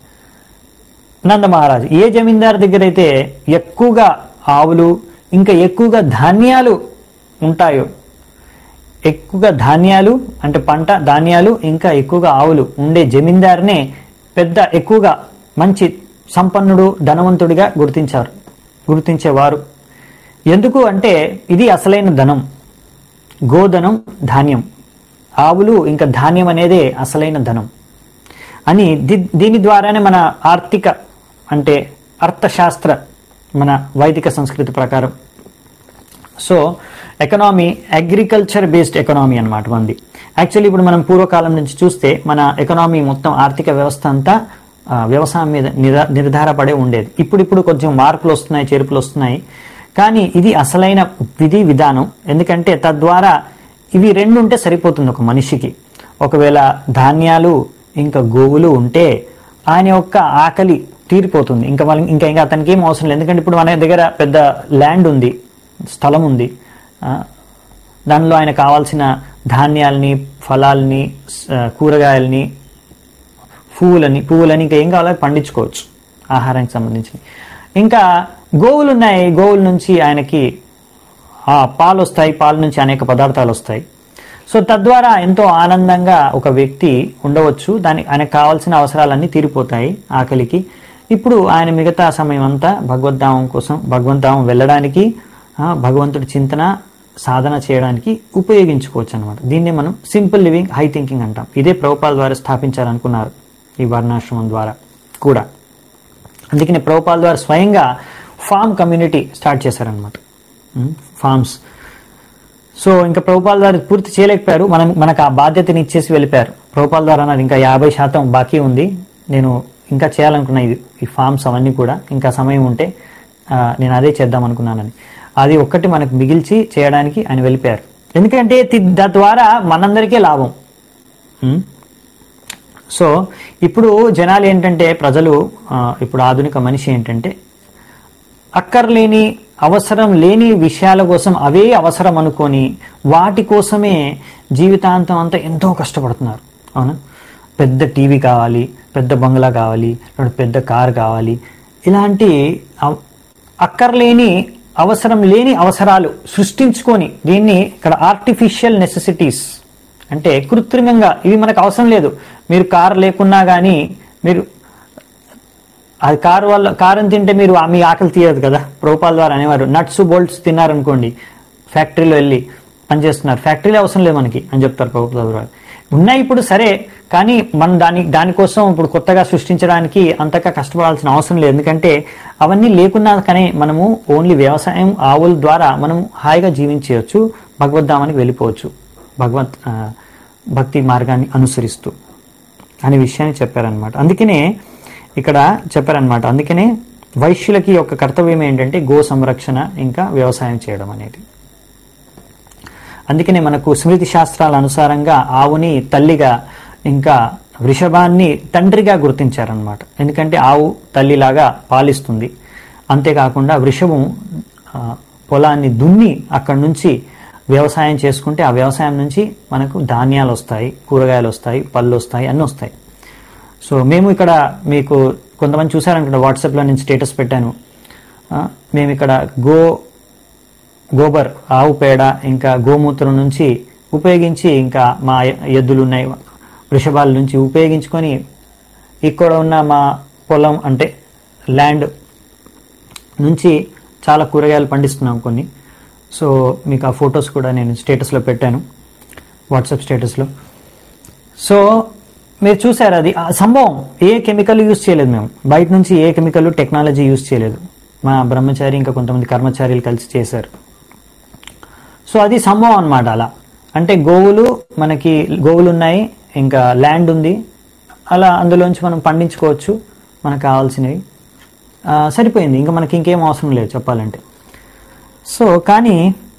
నంద మహారాజు ఏ జమీందారు దగ్గర అయితే ఎక్కువగా ఆవులు ఇంకా ఎక్కువగా ధాన్యాలు ఉంటాయో ఎక్కువగా ధాన్యాలు అంటే పంట ధాన్యాలు ఇంకా ఎక్కువగా ఆవులు ఉండే జమీందారునే పెద్ద ఎక్కువగా మంచి సంపన్నుడు ధనవంతుడిగా గుర్తించారు గుర్తించేవారు ఎందుకు అంటే ఇది అసలైన ధనం గోధనం ధాన్యం ఆవులు ఇంకా ధాన్యం అనేదే అసలైన ధనం అని ది- దీని ద్వారానే మన ఆర్థిక అంటే అర్థశాస్త్ర మన వైదిక సంస్కృతి ప్రకారం so economy agriculture based economy అన్నమాట మంది యాక్చువల్లీ ఇప్పుడు మనం పూర్వకాలం నుంచి చూస్తే మన ఎకనామీ మొత్తం ఆర్థిక వ్యవస్థ అంతా ఆ, వ్యవసాయం మీద నిర- నిర్ధారపడే ఉండేది ఇప్పుడు ఇప్పుడు కొంచెం మార్పులు వస్తున్నాయి చేర్పులు వస్తున్నాయి కానీ ఇది అసలైన విధి విధానం ఎందుకంటే తద్వారా ఇవి రెండు ఉంటే సరిపోతుంది ఒక మనిషికి ఒకవేళ ధాన్యాలు ఇంకా గోవులు ఉంటే ఆయన యొక్క ఆకలి తీరిపోతుంది ఇంకా వాళ్ళ ఇంకా ఇంకా అతనికి ఏం అవసరం లేదు ఎందుకంటే ఇప్పుడు మన దగ్గర పెద్ద ల్యాండ్ ఉంది స్థలం ఉంది ఆ, దానిలో ఆయన కావాల్సిన ధాన్యాల్ని ఫలాల్ని స- కూరగాయల్ని పువ్వులని పువ్వులని ఇంకా ఏం కావాలో అవి పండించుకోవచ్చు ఆహారానికి సంబంధించి ఇంకా గోవులు ఉన్నాయి గోవుల నుంచి ఆయనకి ఆ పాలు వస్తాయి పాల నుంచి అనేక పదార్థాలు వస్తాయి సో తద్వారా ఎంతో ఆనందంగా ఒక వ్యక్తి ఉండవచ్చు దానికి ఆయనకు కావాల్సిన అవసరాలన్నీ తీరిపోతాయి ఆకలికి ఇప్పుడు ఆయన మిగతా సమయం అంతా భగవద్ధామం కోసం భగవంతామం వెళ్ళడానికి ఆ, భగవంతుడి చింతన సాధన చేయడానికి ఉపయోగించుకోవచ్చు అనమాట దీన్నే మనం సింపుల్ లివింగ్ హై థింకింగ్ అంటాం ఇదే ప్రభుపాల ద్వారా స్థాపించాలనుకున్నారు ఈ వర్ణాశ్రమం ద్వారా కూడా అందుకనే ప్రభుపాల ద్వారా స్వయంగా ఫామ్ కమ్యూనిటీ స్టార్ట్ చేశారనమాట ఫార్మ్స్ సో ఇంకా ప్రభుపాల ద్వారా పూర్తి చేయలేకపోయారు మనం మనకు ఆ బాధ్యతని ఇచ్చేసి వెళ్ళిపోయారు ప్రభుపాల ద్వారా అన్నారు ఇంకా యాభై శాతం బాకీ ఉంది నేను ఇంకా చేయాలనుకున్నా ఇది ఈ ఫార్మ్స్ అవన్నీ కూడా ఇంకా సమయం ఉంటే ఆ, నేను అదే చేద్దాం అనుకున్నానని అది ఒక్కటి మనకు మిగిల్చి చేయడానికి ఆయన వెళ్ళిపోయారు ఎందుకంటే తి- తద్వారా మనందరికీ లాభం ఉం? సో ఇప్పుడు జనాలు ఏంటంటే ప్రజలు ఆ, ఇప్పుడు ఆధునిక మనిషి ఏంటంటే అక్కర్లేని అవసరం లేని విషయాల కోసం అవే అవసరం అనుకొని వాటి కోసమే జీవితాంతం అంతా ఎంతో కష్టపడుతున్నారు అవునా పెద్ద టీవీ కావాలి పెద్ద బంగ్లా కావాలి లేదా పెద్ద కార్ కావాలి ఇలాంటి అవ- అక్కర్లేని అవసరం లేని అవసరాలు సృష్టించుకొని దీన్ని ఇక్కడ ఆర్టిఫిషియల్ నెసెసిటీస్ అంటే కృత్రిమంగా ఇవి మనకు అవసరం లేదు మీరు కార్ లేకున్నా కానీ మీరు అది కారు వల్ల కారం తింటే మీరు ఆ- మీ ఆకలి తీయదు కదా ప్రోపాల్ ద్వారా అనేవారు నట్స్ బోల్ట్స్ తిన్నారనుకోండి ఫ్యాక్టరీలో వెళ్ళి పనిచేస్తున్నారు ఫ్యాక్టరీలో అవసరం లేదు మనకి అని చెప్తారు ప్రభుత్వ ద్వారా ఉన్నాయి ఇప్పుడు సరే కానీ మనం దాని దానికోసం ఇప్పుడు కొత్తగా సృష్టించడానికి అంతగా కష్టపడాల్సిన అవసరం లేదు ఎందుకంటే అవన్నీ లేకున్నా కానీ మనము ఓన్లీ వ్యవసాయం ఆవుల ద్వారా మనం హాయిగా జీవించవచ్చు భగవద్ధామానికి వెళ్ళిపోవచ్చు భగవత్ ఆ, భక్తి మార్గాన్ని అనుసరిస్తూ అనే విషయాన్ని చెప్పారనమాట అందుకనే ఇక్కడ చెప్పారనమాట అందుకనే వైశ్యులకి యొక్క కర్తవ్యం ఏంటంటే గో సంరక్షణ ఇంకా వ్యవసాయం చేయడం అనేది అందుకనే మనకు స్మృతి శాస్త్రాల అనుసారంగా ఆవుని తల్లిగా ఇంకా వృషభాన్ని తండ్రిగా గుర్తించారనమాట ఎందుకంటే ఆవు తల్లిలాగా పాలిస్తుంది అంతేకాకుండా వృషభం ఆ, పొలాన్ని దున్ని అక్కడి నుంచి వ్యవసాయం చేసుకుంటే ఆ వ్యవసాయం నుంచి మనకు ధాన్యాలు వస్తాయి కూరగాయలు వస్తాయి పళ్ళు వస్తాయి అన్నీ వస్తాయి సో మేము ఇక్కడ మీకు కొంతమంది చూసారనుకుంటా వాట్సాప్లో నేను స్టేటస్ పెట్టాను ఆ, మేము ఇక్కడ గో గోబర్ ఆవు పేడ ఇంకా గోమూత్రం నుంచి ఉపయోగించి ఇంకా మా ఎద్దులు ఉన్నాయి వృషభాల నుంచి ఉపయోగించుకొని ఇక్కడ ఉన్న మా పొలం అంటే ల్యాండ్ నుంచి చాలా కూరగాయలు పండిస్తున్నాం కొన్ని సో మీకు ఆ ఫొటోస్ కూడా నేను స్టేటస్లో పెట్టాను వాట్సాప్ స్టేటస్లో సో మీరు చూసారు అది ఆ సంభవం ఏ కెమికల్ యూజ్ చేయలేదు మేము బయట నుంచి ఏ కెమికల్ టెక్నాలజీ యూజ్ చేయలేదు మా బ్రహ్మచారి ఇంకా కొంతమంది కర్మచారులు కలిసి చేశారు సో అది సంభవం అన్నమాట అలా అంటే గోవులు మనకి గోవులు ఉన్నాయి ఇంకా ల్యాండ్ ఉంది అలా అందులోంచి మనం పండించుకోవచ్చు మనకు కావాల్సినవి ఆ, సరిపోయింది ఇంకా మనకి ఇంకేం అవసరం లేదు చెప్పాలంటే సో కానీ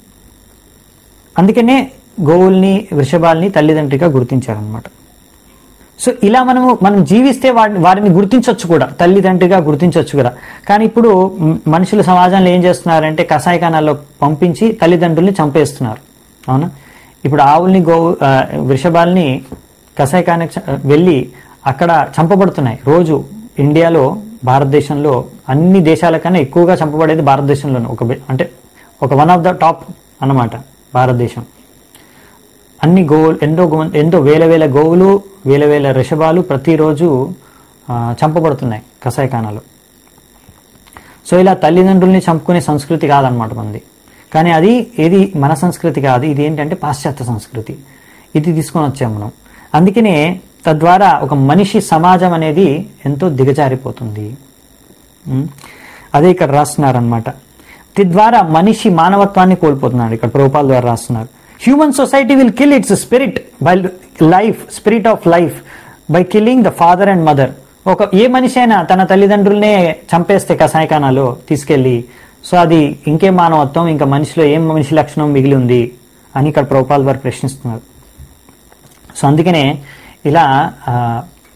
అందుకనే గోవుల్ని వృషభాల్ని తల్లిదండ్రిగా గుర్తించారనమాట సో ఇలా మనము మనం జీవిస్తే వాడిని వారిని గుర్తించవచ్చు కూడా తల్లిదండ్రిగా గుర్తించవచ్చు కూడా కానీ ఇప్పుడు మ్, మనుషులు సమాజంలో ఏం చేస్తున్నారంటే కషాయఖానాల్లో పంపించి తల్లిదండ్రుల్ని చంపేస్తున్నారు అవునా ఇప్పుడు ఆవుల్ని గో ఆ, వృషభాల్ని కషాయఖానకి చ- వెళ్ళి అక్కడ చంపబడుతున్నాయి రోజు ఇండియాలో భారతదేశంలో అన్ని దేశాల కన్నా ఎక్కువగా చంపబడేది భారతదేశంలోనే ఒక బె- అంటే ఒక వన్ ఆఫ్ ద టాప్ అన్నమాట భారతదేశం అన్ని గోవులు ఎంతో గో- ఎంతో వేల వేల గోవులు వేల వేల వృషభాలు ప్రతిరోజు ఆ, చంపబడుతున్నాయి కషాయఖానాలు సో ఇలా తల్లిదండ్రుల్ని చంపుకునే సంస్కృతి కాదనమాట మనది కానీ అది ఏది మన సంస్కృతి కాదు ఇది ఏంటంటే పాశ్చాత్య సంస్కృతి ఇది తీసుకొని వచ్చాం మనం అందుకనే తద్వారా ఒక మనిషి సమాజం అనేది ఎంతో దిగజారిపోతుంది ఉం? అదే ఇక్కడ రాస్తున్నారనమాట తద్వారా మనిషి మానవత్వాన్ని కోల్పోతున్నాడు ఇక్కడ ప్రభుపాల ద్వారా రాస్తున్నారు human society will kill its spirit by life spirit of life by killing the father and mother ఒక ఏ మనిషి అయినా తన తల్లిదండ్రులనే చంపేస్తే కసాయఖానాలో తీసుకెళ్లి సో అది ఇంకేం మానవత్వం ఇంకా మనిషిలో ఏం మనిషి లక్షణం మిగిలి ఉంది అని ఇక్కడ ప్రభుపాల్ వారు ప్రశ్నిస్తున్నారు సో అందుకనే ఇలా ఆ,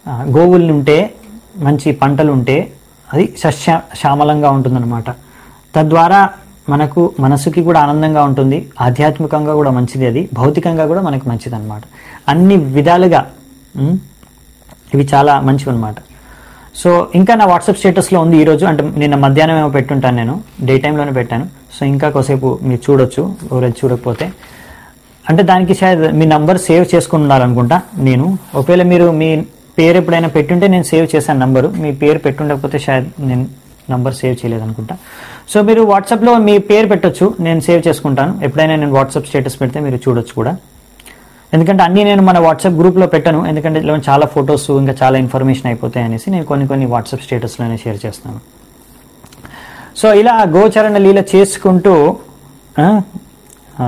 ఆ, గోవులు ఉంటే మంచి పంటలు ఉంటే అది సస్య శ్యామలంగా ఉంటుందన్నమాట తద్వారా మనకు మనసుకి కూడా ఆనందంగా ఉంటుంది ఆధ్యాత్మికంగా కూడా మంచిది అది భౌతికంగా కూడా మనకు మంచిది అనమాట అన్ని విధాలుగా ఉమ్, ఇవి చాలా మంచివి అనమాట సో ఇంకా నా వాట్సాప్ స్టేటస్లో ఉంది ఈరోజు అంటే నిన్న మధ్యాహ్నం ఏమో పెట్టుంటాను నేను డే టైంలోనే పెట్టాను సో ఇంకా కొద్దిసేపు మీరు చూడొచ్చు ఎవరైతే చూడకపోతే అంటే దానికి షాయద్ మీ నంబర్ సేవ్ చేసుకుని ఉండాలనుకుంటా నేను ఒకవేళ మీరు మీ పేరు ఎప్పుడైనా పెట్టుంటే నేను సేవ్ చేశాను నంబరు మీ పేరు పెట్టుండకపోతే షాయద్ నేను నంబర్ సేవ్ చేయలేదు అనుకుంటా సో మీరు వాట్సాప్లో మీ పేరు పెట్టొచ్చు నేను సేవ్ చేసుకుంటాను ఎప్పుడైనా నేను వాట్సాప్ స్టేటస్ పెడితే మీరు చూడొచ్చు కూడా ఎందుకంటే అన్ని నేను మన వాట్సాప్ గ్రూప్లో పెట్టాను ఎందుకంటే ఇందులో చాలా ఫొటోస్ ఇంకా చాలా ఇన్ఫర్మేషన్ అయిపోతాయి అనేసి నేను కొన్ని కొన్ని వాట్సాప్ స్టేటస్లోనే షేర్ చేస్తాను సో ఇలా గోచరణ లీల చేసుకుంటూ ఆ, ఆ,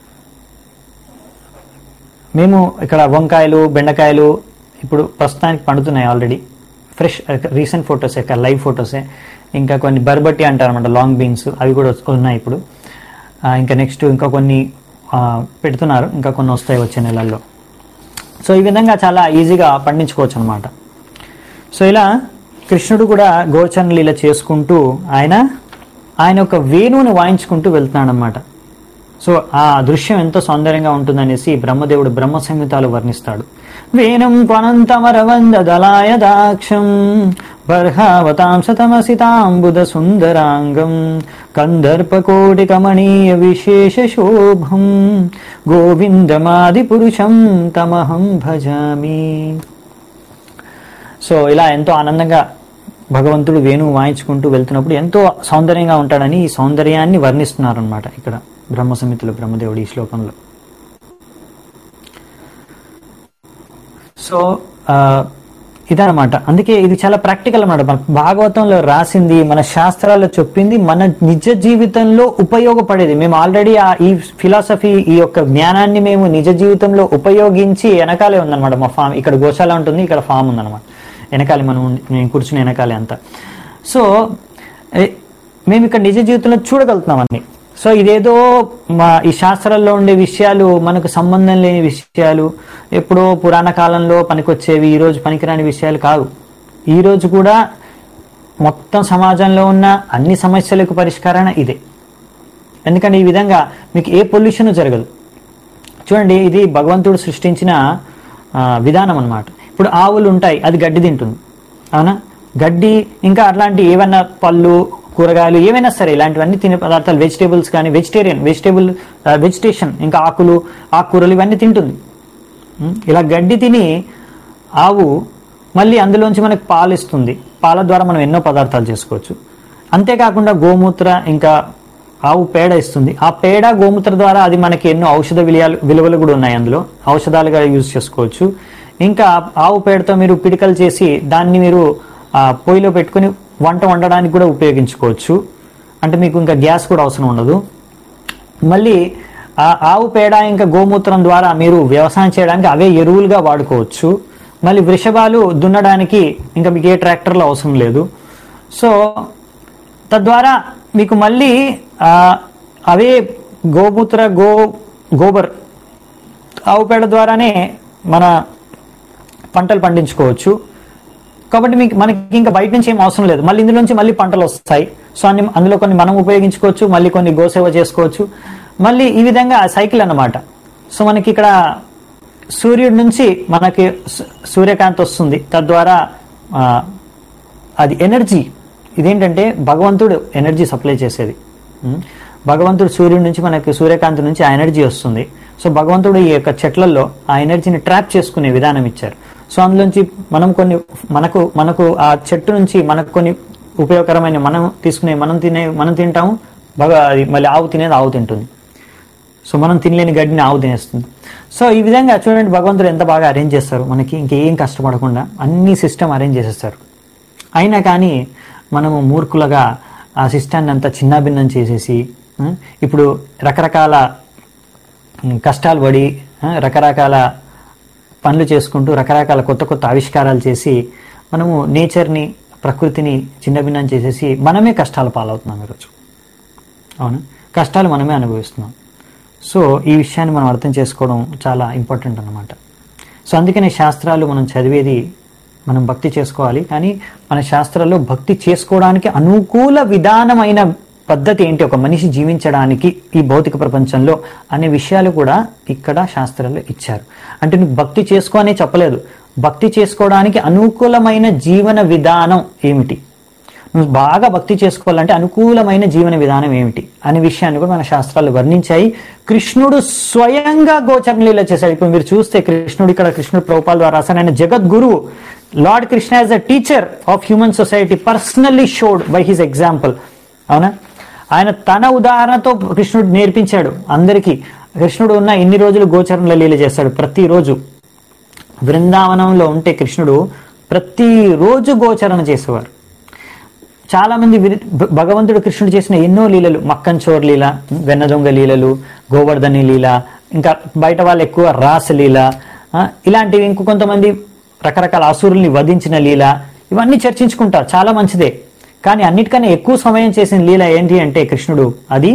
మేము ఇక్కడ వంకాయలు బెండకాయలు ఇప్పుడు ప్రస్తుతానికి పండుతున్నాయి ఆల్రెడీ ఫ్రెష్ రీసెంట్ ఫొటోస్ ఇక్కడ లైవ్ ఫొటోసే ఇంకా కొన్ని బర్బట్టి అంటారు అనమాట లాంగ్ బీన్స్ అవి కూడా వస్తు- ఉన్నాయి ఇప్పుడు ఆ, ఇంకా నెక్స్ట్ ఇంకా కొన్ని ఆ, పెడుతున్నారు ఇంకా కొన్ని వస్తాయి వచ్చే నెలల్లో సో ఈ విధంగా చాలా ఈజీగా పండించుకోవచ్చు అనమాట సో ఇలా కృష్ణుడు కూడా గోచరణ లీల చేసుకుంటూ ఆయన ఆయన ఒక వేణువుని వాయించుకుంటూ వెళ్తున్నాడు అనమాట సో ఆ దృశ్యం ఎంతో సౌందర్యంగా ఉంటుందనేసి బ్రహ్మదేవుడు బ్రహ్మ సంహితాలు వర్ణిస్తాడు వేణం త్వనంతమరవంద దళాయ దాక్షం బర్హావతాంశతమసితాంబుద సుందరాంగం కందర్పకోటి కమనీయ విశేష శోభం గోవిందమాది పురుషం తమహం భజామి సో ఇలా ఎంతో ఆనందంగా భగవంతుడు వేణువు వాయించుకుంటూ వెళ్తున్నప్పుడు ఎంతో సౌందర్యంగా ఉంటాడని ఈ సౌందర్యాన్ని వర్ణిస్తున్నారు అనమాట ఇక్కడ బ్రహ్మ సమితిలో బ్రహ్మదేవుడు ఈ శ్లోకంలో సో ఆ, ఇదన్నమాట అందుకే ఇది చాలా ప్రాక్టికల్ అన్నమాట మన భాగవతంలో రాసింది మన శాస్త్రాల్లో చెప్పింది మన నిజ జీవితంలో ఉపయోగపడేది మేము ఆల్రెడీ ఆ ఈ ఫిలాసఫీ ఈ యొక్క జ్ఞానాన్ని మేము నిజ జీవితంలో ఉపయోగించి వెనకాలే ఉందన్నమాట మా ఫామ్ ఇక్కడ గోశాల ఉంటుంది ఇక్కడ ఫామ్ ఉందన్నమాట వెనకాలే మనం ఉండి- నేను కూర్చుని వెనకాలే అంతా సో ఏ- మేము ఇక్కడ నిజ జీవితంలో చూడగలుగుతున్నాం అన్ని సో ఇదేదో మా ఈ శాస్త్రాల్లో ఉండే విషయాలు మనకు సంబంధం లేని విషయాలు ఎప్పుడో పురాణ కాలంలో పనికొచ్చేవి ఈ రోజు పనికిరాని విషయాలు కావు ఈ రోజు కూడా మొత్తం సమాజంలో ఉన్న అన్ని సమస్యలకు పరిష్కారణ ఇదే ఎందుకంటే ఈ విధంగా మీకు ఏ పొల్యూషన్ జరగదు చూడండి ఇది భగవంతుడు సృష్టించిన ఆ, విధానం అన్నమాట ఇప్పుడు ఆవులు ఉంటాయి అది గడ్డి తింటుంది అవునా గడ్డి ఇంకా అట్లాంటి ఏవైనా పళ్ళు కూరగాయలు ఏవైనా సరే ఇలాంటివన్నీ తినే పదార్థాలు వెజిటేబుల్స్ కానీ వెజిటేరియన్ వెజిటేబుల్ వెజిటేషన్ ఇంకా ఆకులు ఆకుకూరలు ఇవన్నీ తింటుంది ఉం? ఇలా గడ్డి తిని ఆవు మళ్ళీ అందులోంచి మనకు పాలు ఇస్తుంది పాల ద్వారా మనం ఎన్నో పదార్థాలు చేసుకోవచ్చు అంతేకాకుండా గోమూత్ర ఇంకా ఆవు పేడ ఇస్తుంది ఆ పేడ గోమూత్ర ద్వారా అది మనకి ఎన్నో ఔషధ విలువలు విలువలు కూడా ఉన్నాయి అందులో ఔషధాలుగా యూజ్ చేసుకోవచ్చు ఇంకా ఆవు పేడతో మీరు పిడికలు చేసి దాన్ని మీరు ఆ, పొయ్యిలో పెట్టుకుని వంట వండడానికి కూడా ఉపయోగించుకోవచ్చు అంటే మీకు ఇంకా గ్యాస్ కూడా అవసరం ఉండదు మళ్ళీ ఆ ఆవు పేడ ఇంకా గోమూత్రం ద్వారా మీరు వ్యవసాయం చేయడానికి అవే ఎరువులుగా వాడుకోవచ్చు మళ్ళీ వృషభాలు దున్నడానికి ఇంకా మీకు ఏ ట్రాక్టర్లు అవసరం లేదు సో తద్వారా మీకు మళ్ళీ ఆ, అవే గోమూత్ర గో గోబర్ ఆవు పేడ ద్వారానే మన పంటలు పండించుకోవచ్చు కాబట్టి మీకు మనకి ఇంకా బయట నుంచి ఏం అవసరం లేదు మళ్ళీ ఇందులోంచి మళ్ళీ పంటలు వస్తాయి సో అన్ని అందులో కొన్ని మనం ఉపయోగించుకోవచ్చు మళ్ళీ కొన్ని గోసేవ చేసుకోవచ్చు మళ్ళీ ఈ విధంగా సైకిల్ అన్నమాట సో మనకి ఇక్కడ సూర్యుడి నుంచి మనకి సూ- సూర్యకాంతి వస్తుంది తద్వారా ఆ, అది ఎనర్జీ ఇదేంటంటే భగవంతుడు ఎనర్జీ సప్లై చేసేది ఉం? భగవంతుడు సూర్యుడి నుంచి మనకి సూర్యకాంతి నుంచి ఆ ఎనర్జీ వస్తుంది సో భగవంతుడు ఈ యొక్క చెట్లలో ఆ ఎనర్జీని ట్రాప్ చేసుకునే విధానం ఇచ్చారు సో అందులోంచి మనం కొన్ని మనకు మనకు ఆ చెట్టు నుంచి మనకు కొన్ని ఉపయోగకరమైన మనం తీసుకునే మనం తినే మనం తింటాము బాగా అది మళ్ళీ ఆవు తినేది ఆవు తింటుంది సో మనం తినలేని గడ్డిని ఆవు తినేస్తుంది సో ఈ విధంగా చూడండి భగవంతుడు ఎంత బాగా అరేంజ్ చేస్తారు మనకి ఇంకేం కష్టపడకుండా అన్ని సిస్టమ్ అరేంజ్ చేసేస్తారు అయినా కానీ మనము మూర్ఖులుగా ఆ సిస్టాన్ని అంతా చిన్నాభిన్నం చేసేసి ఆ, ఇప్పుడు రకరకాల ఉమ్, కష్టాలు పడి ఆ, రకరకాల పనులు చేసుకుంటూ రకరకాల కొత్త కొత్త ఆవిష్కారాలు చేసి మనము నేచర్ని ప్రకృతిని చిన్నభిన్నం చేసేసి మనమే కష్టాలు పాలవుతున్నాం ఈరోజు అవును కష్టాలు మనమే అనుభవిస్తున్నాం సో ఈ విషయాన్ని మనం అర్థం చేసుకోవడం చాలా ఇంపార్టెంట్ అన్నమాట సో అందుకనే శాస్త్రాలు మనం చదివేది మనం భక్తి చేసుకోవాలి కానీ మన శాస్త్రాల్లో భక్తి చేసుకోవడానికి అనుకూల విధానమైన పద్ధతి ఏంటి ఒక మనిషి జీవించడానికి ఈ భౌతిక ప్రపంచంలో అనే విషయాలు కూడా ఇక్కడ శాస్త్రాల్లో ఇచ్చారు అంటే నువ్వు భక్తి చేసుకో అనే చెప్పలేదు భక్తి చేసుకోవడానికి అనుకూలమైన జీవన విధానం ఏమిటి నువ్వు బాగా భక్తి చేసుకోవాలంటే అనుకూలమైన జీవన విధానం ఏమిటి అనే విషయాన్ని కూడా మన శాస్త్రాలు వర్ణించాయి కృష్ణుడు స్వయంగా గోచరణ లీల చేశాడు ఇప్పుడు మీరు చూస్తే కృష్ణుడు ఇక్కడ కృష్ణుడు ప్రభుపాల్ ద్వారా రాశాడు ఆయన జగద్గురువు lord Krishna as a teacher of human society personally showed by his example అవునా ఆయన తన ఉదాహరణతో కృష్ణుడు నేర్పించాడు అందరికీ కృష్ణుడు ఉన్న ఇన్ని రోజులు గోచరణ లీల చేస్తాడు ప్రతిరోజు బృందావనంలో ఉంటే కృష్ణుడు ప్రతిరోజు గోచరణ చేసేవారు చాలా మంది విరి- భ- భగవంతుడు కృష్ణుడు చేసిన ఎన్నో లీలలు మక్కన్చోర్ లీల వెన్న దొంగ లీలలు గోవర్ధని లీల ఇంకా బయట వాళ్ళు ఎక్కువ రాస లీల ఆ, ఇలాంటివి ఇంకో కొంతమంది రకరకాల అసురుల్ని వధించిన లీల ఇవన్నీ చర్చించుకుంటారు చాలా మంచిదే కానీ అన్నిటికన్నా ఎక్కువ సమయం చేసిన లీల ఏంటి అంటే కృష్ణుడు అది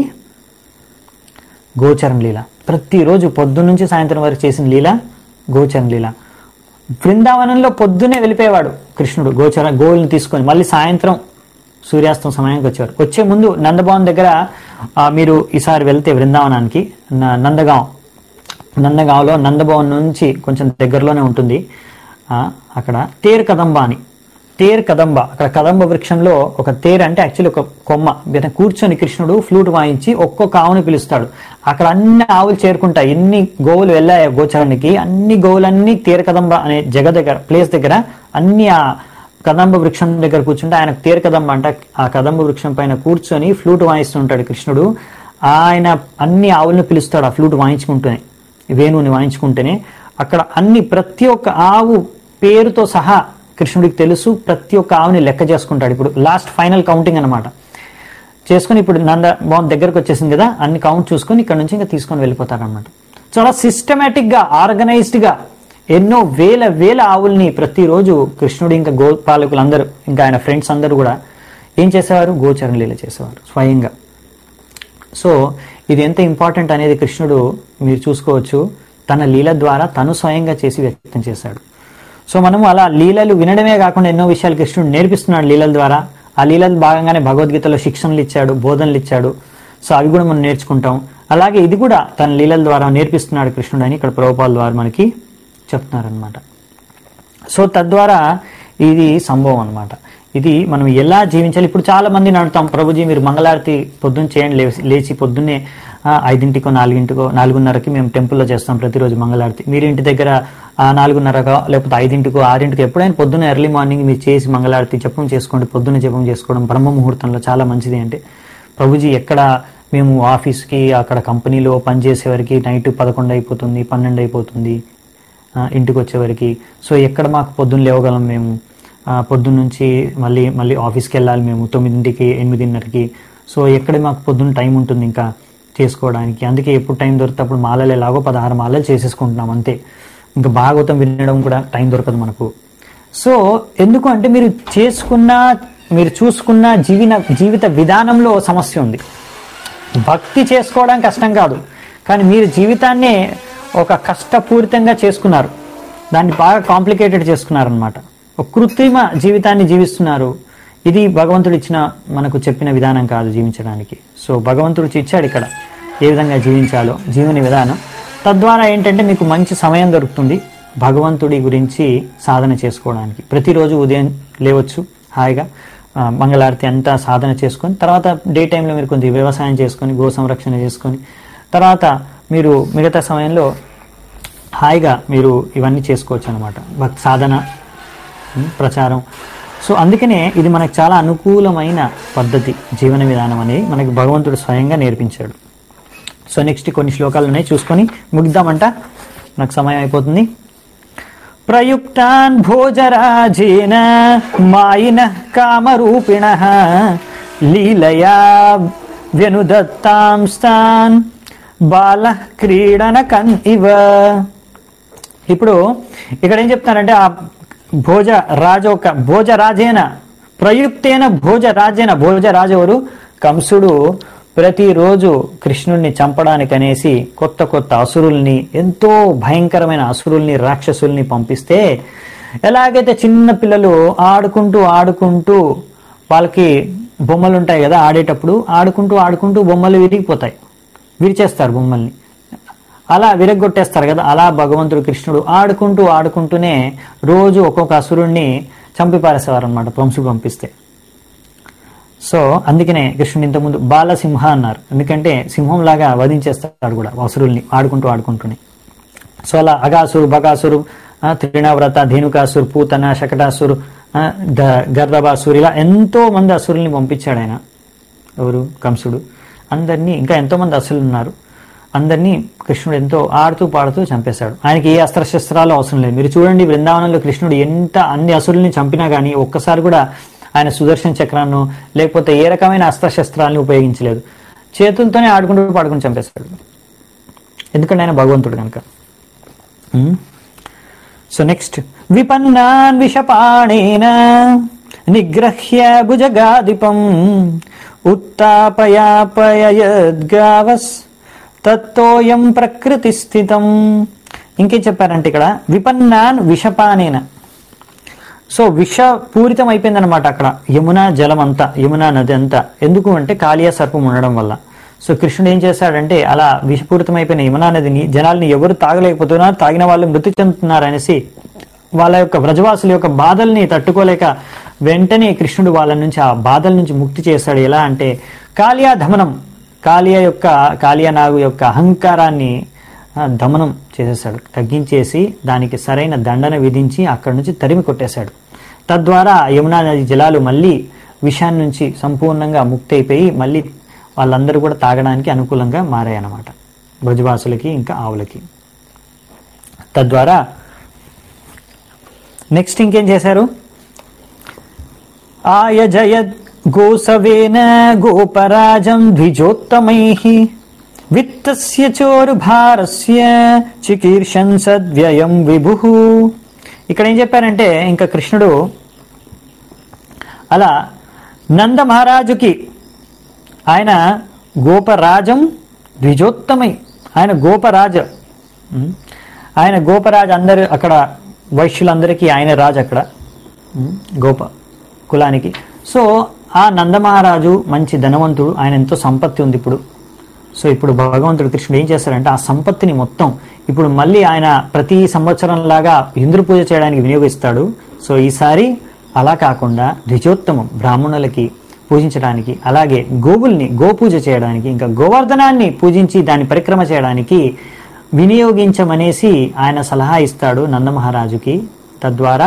గోచరణ లీల ప్రతిరోజు పొద్దున్న నుంచి సాయంత్రం వరకు చేసిన లీల గోచరణ లీల బృందావనంలో పొద్దునే వెళ్ళిపోయేవాడు కృష్ణుడు గోచర గోవుల్ని తీసుకొని మళ్ళీ సాయంత్రం సూర్యాస్తం సమయానికి వచ్చేవారు వచ్చే ముందు నందభవన్ దగ్గర ఆ, మీరు ఈసారి వెళ్తే బృందావనానికి న- నందగాం నందగాంలో నందభవన్ నుంచి కొంచెం దగ్గరలోనే ఉంటుంది ఆ, అక్కడ తేర్ కదంబ అని తేర్ కదంబ అక్కడ కదంబ వృక్షంలో ఒక తేర్ అంటే యాక్చువల్లీ ఒక కొమ్మ మీద కూర్చొని కృష్ణుడు ఫ్లూట్ వాయించి ఒక్కొక్క ఆవుని పిలుస్తాడు అక్కడ అన్ని ఆవులు చేరుకుంటాయి ఎన్ని గోవులు వెళ్ళాయో గోచరానికి అన్ని గోవులన్నీ తేర్ కదంబ అనే జగ దగ్గర ప్లేస్ దగ్గర అన్ని ఆ కదంబ వృక్షం దగ్గర కూర్చుంటే ఆయన తేర్ కదంబ అంట ఆ కదంబ వృక్షం పైన కూర్చొని ఫ్లూట్ వాయిస్తుంటాడు కృష్ణుడు ఆయన అన్ని ఆవులను పిలుస్తాడు ఆ ఫ్లూట్ వాయించుకుంటూనే వేణువుని వాయించుకుంటేనే అక్కడ అన్ని ప్రతి ఒక్క ఆవు పేరుతో సహా కృష్ణుడికి తెలుసు ప్రతి ఒక్క ఆవుని లెక్క చేసుకుంటాడు ఇప్పుడు లాస్ట్ ఫైనల్ కౌంటింగ్ అన్నమాట చేసుకుని ఇప్పుడు నంద భవన్ దగ్గరకు వచ్చేసింది కదా అన్ని కౌంట్ చూసుకొని ఇక్కడ నుంచి ఇంకా తీసుకొని వెళ్ళిపోతారు అనమాట చాలా సిస్టమేటిక్ గా ఆర్గనైజ్డ్ గా ఎన్నో వేల వేల ఆవుల్ని ప్రతిరోజు కృష్ణుడు ఇంకా గోపాలకులందరూ ఇంకా ఆయన ఫ్రెండ్స్ అందరూ కూడా ఏం చేసేవారు గోచరణ లీల చేసేవారు స్వయంగా సో ఇది ఎంత ఇంపార్టెంట్ అనేది కృష్ణుడు మీరు చూసుకోవచ్చు తన లీల ద్వారా తను స్వయంగా చేసి వ్యక్తం చేశాడు సో మనము అలా లీలలు వినడమే కాకుండా ఎన్నో విషయాలు కృష్ణుడు నేర్పిస్తున్నాడు లీలల ద్వారా ఆ లీలల భాగంగానే భగవద్గీతలో శిక్షణలు ఇచ్చాడు బోధనలు ఇచ్చాడు సో అవి కూడా మనం నేర్చుకుంటాం అలాగే ఇది కూడా తన లీలల ద్వారా నేర్పిస్తున్నాడు కృష్ణుడు అని ఇక్కడ ప్రభుపాల ద్వారా మనకి చెప్తున్నారనమాట సో తద్వారా ఇది సంభవం అన్నమాట ఇది మనం ఎలా జీవించాలి ఇప్పుడు చాలా మందిని అడుగుతాం ప్రభుజీ మీరు మంగళారతి పొద్దున్న చేయండి లేచి- లేచి పొద్దున్నే ఆ, ఐదింటికో నాలుగింటికో నాలుగున్నరకి మేము టెంపుల్లో చేస్తాం ప్రతిరోజు మంగళారతి మీరు ఇంటి దగ్గర ఆ, నాలుగున్నరకో లేకపోతే ఐదింటికో ఆరింటికో ఎప్పుడైనా పొద్దున్న ఎర్లీ మార్నింగ్ మీరు చేసి మంగళారతి జపం చేసుకోండి పొద్దున్న జపం చేసుకోవడం బ్రహ్మ ముహూర్తంలో చాలా మంచిది అంటే ప్రభుజీ ఎక్కడ మేము ఆఫీస్కి అక్కడ కంపెనీలో పనిచేసేవారికి నైట్ పదకొండు అయిపోతుంది పన్నెండు అయిపోతుంది ఆ, ఇంటికి వచ్చేవరకు సో ఎక్కడ మాకు పొద్దున్న లేవగలం మేము ఆ, పొద్దున్న నుంచి మళ్ళీ మళ్ళీ ఆఫీస్కి వెళ్ళాలి మేము తొమ్మిదింటికి ఎనిమిదిన్నరకి సో ఎక్కడ మాకు పొద్దున్న టైం ఉంటుంది ఇంకా చేసుకోవడానికి అందుకే ఎప్పుడు టైం దొరికితే అప్పుడు మాలలు ఎలాగో పదహారు మాలలు చేసేసుకుంటున్నాం అంతే ఇంకా భాగవతం వినడం కూడా టైం దొరకదు మనకు సో ఎందుకు అంటే మీరు చేసుకున్న మీరు చూసుకున్న జీవన జీవిత విధానంలో సమస్య ఉంది భక్తి చేసుకోవడం కష్టం కాదు కానీ మీరు జీవితాన్నే ఒక కష్టపూరితంగా చేసుకున్నారు దాన్ని బాగా కాంప్లికేటెడ్ చేసుకున్నారనమాట ఒక కృత్రిమ జీవితాన్ని జీవిస్తున్నారు ఇది భగవంతుడు ఇచ్చిన మనకు చెప్పిన విధానం కాదు జీవించడానికి సో భగవంతుడు ఇచ్చాడు ఇక్కడ ఏ విధంగా జీవించాలో జీవన విధానం తద్వారా ఏంటంటే మీకు మంచి సమయం దొరుకుతుంది భగవంతుడి గురించి సాధన చేసుకోవడానికి ప్రతిరోజు ఉదయం లేవచ్చు హాయిగా ఆ, మంగళారతి అంతా సాధన చేసుకొని తర్వాత డే టైంలో మీరు కొంచెం వ్యవసాయం చేసుకొని గో సంరక్షణ చేసుకొని తర్వాత మీరు మిగతా సమయంలో హాయిగా మీరు ఇవన్నీ చేసుకోవచ్చు అనమాట భక్ సాధన ఉం, ప్రచారం సో అందుకనే ఇది మనకు చాలా అనుకూలమైన పద్ధతి జీవన విధానం అనేది మనకి భగవంతుడు స్వయంగా నేర్పించాడు సో నెక్స్ట్ కొన్ని శ్లోకాలు ఉన్నాయి చూసుకొని ముగిద్దామంట నాకు సమయం అయిపోతుంది ప్రయుక్తాన్ భోజరాజేన మాయిన కామరూపిణ లీలయా వ్యనుదత్తాంస్తాన్ బాల క్రీడన కన్ ఇవ ఇప్పుడు ఇక్కడ ఏం చెప్తారంటే ఆ భోజ రాజోక భోజ రాజేన ప్రయుక్తేన భోజ రాజేన భోజ రాజెవరు కంసుడు ప్రతిరోజు కృష్ణుణ్ణి చంపడానికి అనేసి కొత్త కొత్త అసురుల్ని ఎంతో భయంకరమైన అసురుల్ని రాక్షసుల్ని పంపిస్తే ఎలాగైతే చిన్న పిల్లలు ఆడుకుంటూ ఆడుకుంటూ వాళ్ళకి బొమ్మలు ఉంటాయి కదా ఆడేటప్పుడు ఆడుకుంటూ ఆడుకుంటూ బొమ్మలు విరిగిపోతాయి విరిచేస్తారు బొమ్మల్ని అలా విరగొట్టేస్తారు కదా అలా భగవంతుడు కృష్ణుడు ఆడుకుంటూ ఆడుకుంటూనే రోజు ఒక్కొక్క అసురుణ్ణి చంపి పారేసేవారు అనమాట వంశు పంపిస్తే సో అందుకనే కృష్ణుడు ఇంతకుముందు బాలసింహ అన్నారు ఎందుకంటే సింహంలాగా వధించేస్తాడు కూడా అసురుల్ని ఆడుకుంటూ ఆడుకుంటూనే సో అలా అగాసురు బగాసురు ఆ, త్రిణవ్రత ధేనుకాసురు పూతన శకటాసురు ఆ, గ- గర్దబాసురు ఇలా ఎంతో మంది అసురుల్ని పంపించాడు ఆయన ఎవరు కంసుడు అందరినీ ఇంకా ఎంతో మంది అసురులు ఉన్నారు అందరినీ కృష్ణుడు ఎంతో ఆడుతూ పాడుతూ చంపేశాడు ఆయనకి ఏ అస్త్రశస్త్రాలు అవసరం లేదు మీరు చూడండి బృందావనంలో కృష్ణుడు ఎంత అన్ని అసురుల్ని చంపినా కానీ ఒక్కసారి కూడా ఆయన సుదర్శన చక్రాన్ని లేకపోతే ఏ రకమైన అస్త్రశస్త్రాలను ఉపయోగించలేదు చేతులతోనే ఆడుకుంటూ పాడుకుంటూ చంపేశాడు ఎందుకంటే ఆయన భగవంతుడు కనుక సో నెక్స్ట్ విపన్నాన్ విషపాణేన నిగ్రహ్య భుజగాదిపం ఉత్తాపయాపయద్గావస్ తత్తోయం ప్రకృతి స్థితం ఇంకేం చెప్పారంటే ఇక్కడ విపన్నాన్ విషపానేన సో విషపూరితం అయిపోయిందనమాట అక్కడ యమునా జలం అంతా యమునా నది అంతా ఎందుకు అంటే కాళియా సర్పం ఉండడం వల్ల సో కృష్ణుడు ఏం చేశాడంటే అలా విషపూరితం అయిపోయిన యమునా నదిని జనాల్ని ఎవరు తాగలేకపోతున్నారు తాగిన వాళ్ళు మృతి చెందుతున్నారు అనేసి వాళ్ళ యొక్క వ్రజవాసుల యొక్క బాధల్ని తట్టుకోలేక వెంటనే కృష్ణుడు వాళ్ళ నుంచి ఆ బాధల నుంచి ముక్తి చేశాడు ఎలా అంటే కాళియా దమనం కాళియా యొక్క కాళియా నాగు యొక్క అహంకారాన్ని ఆ, దమనం చేసేసాడు తగ్గించేసి దానికి సరైన దండన విధించి అక్కడి నుంచి తరిమి కొట్టేశాడు తద్వారా యమునా నది జలాలు మళ్ళీ విషాన్ని నుంచి సంపూర్ణంగా ముక్తి అయిపోయి మళ్ళీ వాళ్ళందరూ కూడా తాగడానికి అనుకూలంగా మారాయన్నమాట బ్రజవాసులకి ఇంకా ఆవులకి తద్వారా నెక్స్ట్ ఇంకేం చేశారు ఆయజయద్ గోసవేన గోపరాజం ద్విజోత్తమై విత్తస్య చోరుభారస్య చికీర్షన్ సద్వ్యయం విభు ఇక్కడ ఏం చెప్పారంటే ఇంకా కృష్ణుడు అలా నంద మహారాజుకి ఆయన గోపరాజం ద్విజోత్తమై ఆయన గోపరాజ ఉం? ఆయన గోపరాజు అందరు అక్కడ వైశ్యులందరికీ ఆయన రాజు అక్కడ ఉం? గోప కులానికి సో ఆ నందమహారాజు మంచి ధనవంతుడు ఆయన ఎంతో సంపత్తి ఉంది ఇప్పుడు సో ఇప్పుడు భగవంతుడు కృష్ణుడు ఏం చేస్తారంటే ఆ సంపత్తిని మొత్తం ఇప్పుడు మళ్ళీ ఆయన ప్రతి సంవత్సరం లాగా ఇంద్ర పూజ చేయడానికి వినియోగిస్తాడు సో ఈసారి అలా కాకుండా ద్విజోత్తమం బ్రాహ్మణులకి పూజించడానికి అలాగే గోవుల్ని గోపూజ చేయడానికి ఇంకా గోవర్ధనాన్ని పూజించి దాన్ని పరిక్రమ చేయడానికి వినియోగించమనేసి ఆయన సలహా ఇస్తాడు నందమహారాజుకి తద్వారా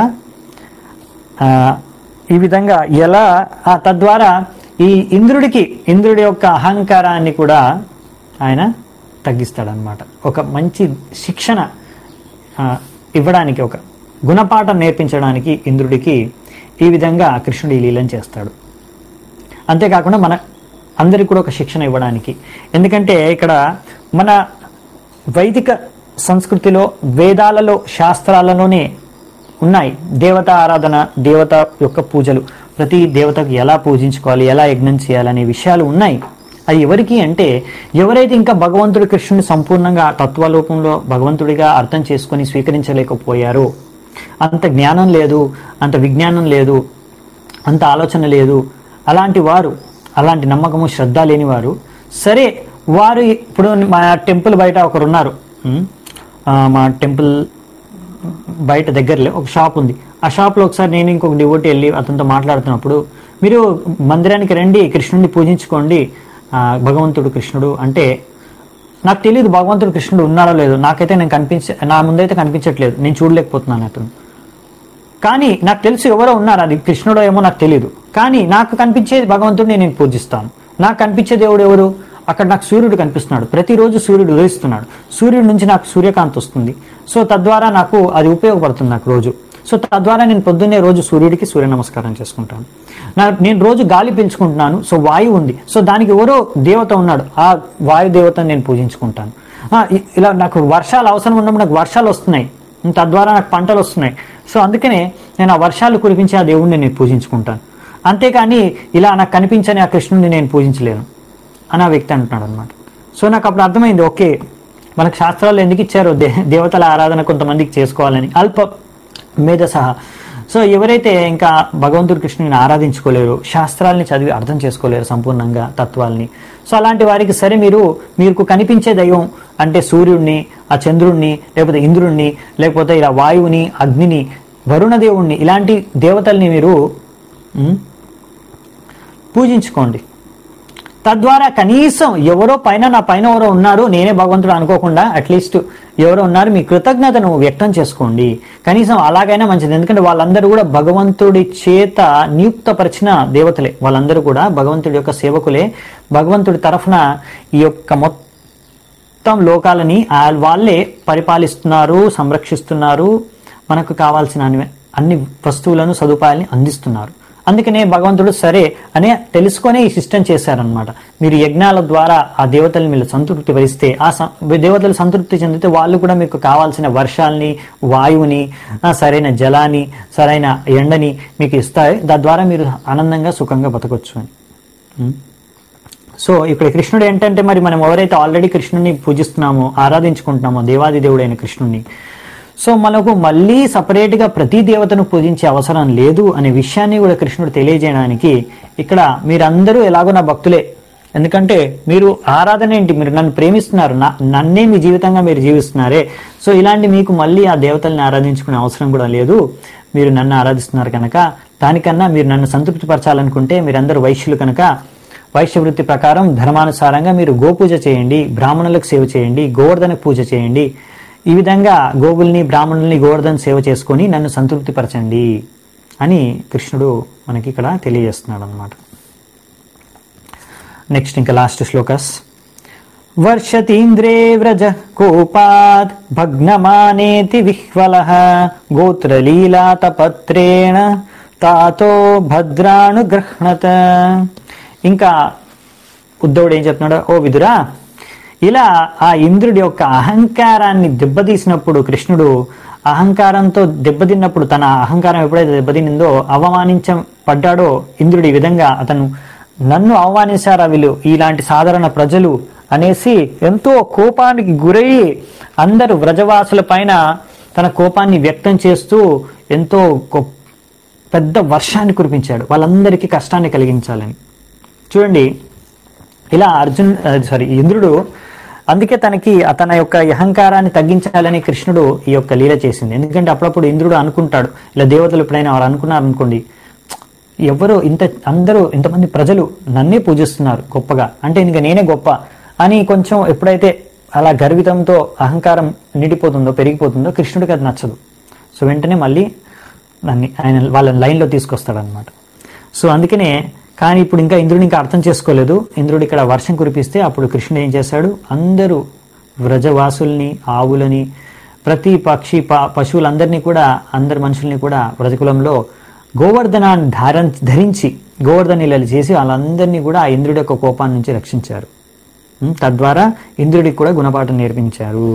ఆ, ఈ విధంగా ఎలా ఆ, తద్వారా ఈ ఇంద్రుడికి ఇంద్రుడి యొక్క అహంకారాన్ని కూడా ఆయన తగ్గిస్తాడనమాట ఒక మంచి శిక్షణ ఆ, ఇవ్వడానికి ఒక గుణపాఠం నేర్పించడానికి ఇంద్రుడికి ఈ విధంగా కృష్ణుడు ఈ లీలను చేస్తాడు అంతేకాకుండా మన అందరికి కూడా ఒక శిక్షణ ఇవ్వడానికి ఎందుకంటే ఇక్కడ మన వైదిక సంస్కృతిలో వేదాలలో శాస్త్రాలలోనే ఉన్నాయి దేవత ఆరాధన దేవత యొక్క పూజలు ప్రతి దేవతకు ఎలా పూజించుకోవాలి ఎలా యజ్ఞం చేయాలనే విషయాలు ఉన్నాయి అది ఎవరికి అంటే ఎవరైతే ఇంకా భగవంతుడి కృష్ణుని సంపూర్ణంగా తత్వలోకంలో భగవంతుడిగా అర్థం చేసుకొని స్వీకరించలేకపోయారో అంత జ్ఞానం లేదు అంత విజ్ఞానం లేదు అంత ఆలోచన లేదు అలాంటి వారు అలాంటి నమ్మకము శ్రద్ధ లేని వారు సరే వారు ఇప్పుడు మా టెంపుల్ బయట ఒకరు ఉన్నారు ఉం? ఆ, మా టెంపుల్ బయట దగ్గరలో ఒక షాప్ ఉంది ఆ షాప్లో ఒకసారి నేను ఇంకొక డివోటి వెళ్ళి అతనితో మాట్లాడుతున్నప్పుడు మీరు మందిరానికి రండి కృష్ణుడిని పూజించుకోండి ఆ, భగవంతుడు కృష్ణుడు అంటే నాకు తెలియదు భగవంతుడు కృష్ణుడు ఉన్నాడో లేదో నాకైతే నేను కనిపించ నా ముందైతే కనిపించట్లేదు నేను చూడలేకపోతున్నాను అతను కానీ నాకు తెలుసు ఎవరో ఉన్నారు అది కృష్ణుడో ఏమో నాకు తెలియదు కానీ నాకు కనిపించేది భగవంతుడిని నేను పూజిస్తాను నాకు కనిపించే దేవుడు ఎవరు అక్కడ నాకు సూర్యుడు కనిపిస్తున్నాడు ప్రతిరోజు సూర్యుడు ఉదయిస్తున్నాడు సూర్యుడి నుంచి నాకు సూర్యకాంతి వస్తుంది సో తద్వారా నాకు అది ఉపయోగపడుతుంది నాకు రోజు సో తద్వారా నేను పొద్దున్నే రోజు సూర్యుడికి సూర్య నమస్కారం చేసుకుంటాను నా నేను రోజు గాలి పీల్చుకుంటున్నాను సో వాయువు ఉంది సో దానికి ఎవరో దేవత ఉన్నాడు ఆ వాయు దేవతను నేను పూజించుకుంటాను ఆ, ఇ- ఇలా నాకు వర్షాలు అవసరం ఉన్నప్పుడు నాకు వర్షాలు వస్తున్నాయి తద్వారా నాకు పంటలు వస్తున్నాయి సో అందుకనే నేను ఆ వర్షాలు కురిపించే ఆ దేవుణ్ణి నేను పూజించుకుంటాను అంతేకాని ఇలా నాకు కనిపించని ఆ కృష్ణుడిని నేను పూజించలేను అని ఆ వ్యక్తి అంటున్నాడు అనమాట సో నాకు అప్పుడు అర్థమైంది ఓకే మనకు శాస్త్రాలు ఎందుకు ఇచ్చారు దే దేవతల ఆరాధన కొంతమందికి చేసుకోవాలని అల్ప మేధసహ సో ఎవరైతే ఇంకా భగవంతుడు కృష్ణుని ఆరాధించుకోలేరు శాస్త్రాలని చదివి అర్థం చేసుకోలేరు సంపూర్ణంగా తత్వాల్ని సో అలాంటి వారికి సరే మీరు మీకు కనిపించే దైవం అంటే సూర్యుడిని ఆ చంద్రుణ్ణి లేకపోతే ఇంద్రుణ్ణి లేకపోతే ఇలా వాయువుని అగ్నిని వరుణదేవుణ్ణి ఇలాంటి దేవతల్ని మీరు ఉమ్, పూజించుకోండి తద్వారా కనీసం ఎవరో పైన నా పైన ఎవరో ఉన్నారు నేనే భగవంతుడు అనుకోకుండా అట్లీస్ట్ ఎవరో ఉన్నారు మీ కృతజ్ఞతను వ్యక్తం చేసుకోండి కనీసం అలాగైనా మంచిది ఎందుకంటే వాళ్ళందరూ కూడా భగవంతుడి చేత నియుక్తపరిచిన దేవతలే వాళ్ళందరూ కూడా భగవంతుడి యొక్క సేవకులే భగవంతుడి తరఫున ఈ యొక్క మొత్తం లోకాలని ఆ- వాళ్ళే పరిపాలిస్తున్నారు సంరక్షిస్తున్నారు మనకు కావాల్సిన అన్ని అన్ని వస్తువులను సదుపాయాలని అందిస్తున్నారు అందుకనే భగవంతుడు సరే అనే తెలుసుకొని ఈ సిస్టమ్ చేశారనమాట మీరు యజ్ఞాల ద్వారా ఆ దేవతల్ని మీరు సంతృప్తి పరిస్తే ఆ సం- దేవతలు సంతృప్తి చెందితే వాళ్ళు కూడా మీకు కావాల్సిన వర్షాల్ని వాయువుని ఆ, సరైన జలాన్ని సరైన ఎండని మీకు ఇస్తాయి తద్వారా మీరు ఆనందంగా సుఖంగా బతకొచ్చు అని ఉం? సో ఇక్కడ కృష్ణుడు ఏంటంటే మరి మనం ఎవరైతే ఆల్రెడీ కృష్ణుని పూజిస్తున్నామో ఆరాధించుకుంటున్నామో దేవాది దేవుడైన కృష్ణుని సో మనకు మళ్ళీ సపరేట్గా ప్రతి దేవతను పూజించే అవసరం లేదు అనే విషయాన్ని కూడా కృష్ణుడు తెలియజేయడానికి ఇక్కడ మీరందరూ ఎలాగో నా భక్తులే ఎందుకంటే మీరు ఆరాధన ఏంటి మీరు నన్ను ప్రేమిస్తున్నారు నా నన్నే మీ జీవితంగా మీరు జీవిస్తున్నారే సో ఇలాంటి మీకు మళ్ళీ ఆ దేవతల్ని ఆరాధించుకునే అవసరం కూడా లేదు మీరు నన్ను ఆరాధిస్తున్నారు కనుక దానికన్నా మీరు నన్ను సంతృప్తిపరచాలనుకుంటే మీరందరూ వైశ్యులు కనుక వైశ్య వృత్తి ప్రకారం ధర్మానుసారంగా మీరు గోపూజ చేయండి బ్రాహ్మణులకు సేవ చేయండి గోవర్ధన పూజ చేయండి ఈ విధంగా గోవుల్ని బ్రాహ్మణుల్ని గోవర్ధన సేవ చేసుకొని నన్ను సంతృప్తిపరచండి అని కృష్ణుడు మనకి ఇక్కడ తెలియజేస్తున్నాడు అనమాట నెక్స్ట్ ఇంకా లాస్ట్ శ్లోకస్ వర్షతీంద్రే వ్రజ కోపాద్ భగ్నమానేతి విహ్వల గోత్రలీలాతపత్రేణ తాతో భద్రాను గృహ్ణత ఇంకా ఉద్ధవుడు ఏం చెప్తున్నాడు ఓ విదురా ఇలా ఆ ఇంద్రుడి యొక్క అహంకారాన్ని దెబ్బతీసినప్పుడు కృష్ణుడు అహంకారంతో దెబ్బతిన్నప్పుడు తన అహంకారం ఎప్పుడైతే దెబ్బతినిందో అవమానించబడ్డాడో ఇంద్రుడి ఈ విధంగా అతను నన్ను అవమానించారా వీళ్ళు ఇలాంటి సాధారణ ప్రజలు అనేసి ఎంతో కోపానికి గురయ్యి అందరు వ్రజవాసుల పైన తన కోపాన్ని వ్యక్తం చేస్తూ ఎంతో గొప్ప పెద్ద వర్షాన్ని కురిపించాడు వాళ్ళందరికీ కష్టాన్ని కలిగించాలని చూడండి ఇలా అర్జున్ సారీ ఇంద్రుడు అందుకే తనకి తన యొక్క అహంకారాన్ని తగ్గించాలని కృష్ణుడు ఈ యొక్క లీల చేసింది ఎందుకంటే అప్పుడప్పుడు ఇంద్రుడు అనుకుంటాడు ఇలా దేవతలు ఎప్పుడైనా వాళ్ళు అనుకున్నారు అనుకోండి ఎవరు ఇంత అందరూ ఇంతమంది ప్రజలు నన్నే పూజిస్తున్నారు గొప్పగా అంటే ఇంక నేనే గొప్ప అని కొంచెం ఎప్పుడైతే అలా గర్వితంతో అహంకారం నిండిపోతుందో పెరిగిపోతుందో కృష్ణుడికి అది నచ్చదు సో వెంటనే మళ్ళీ దాన్ని ఆయన వాళ్ళ లైన్లో తీసుకొస్తాడనమాట సో అందుకనే కానీ ఇప్పుడు ఇంకా ఇంద్రుడు ఇంకా అర్థం చేసుకోలేదు ఇంద్రుడు ఇక్కడ వర్షం కురిపిస్తే అప్పుడు కృష్ణుడు ఏం చేశాడు అందరూ వ్రజవాసుల్ని ఆవులని ప్రతి పక్షి ప- పశువులందరినీ కూడా అందరి మనుషుల్ని కూడా వ్రజకులంలో గోవర్ధనాన్ని ధారణ ధరించి గోవర్ధనీలలు చేసి వాళ్ళందరినీ కూడా ఆ ఇంద్రుడి యొక్క కోపాన్ని నుంచి రక్షించారు ఉం, తద్వారా ఇంద్రుడికి కూడా గుణపాఠం నేర్పించారు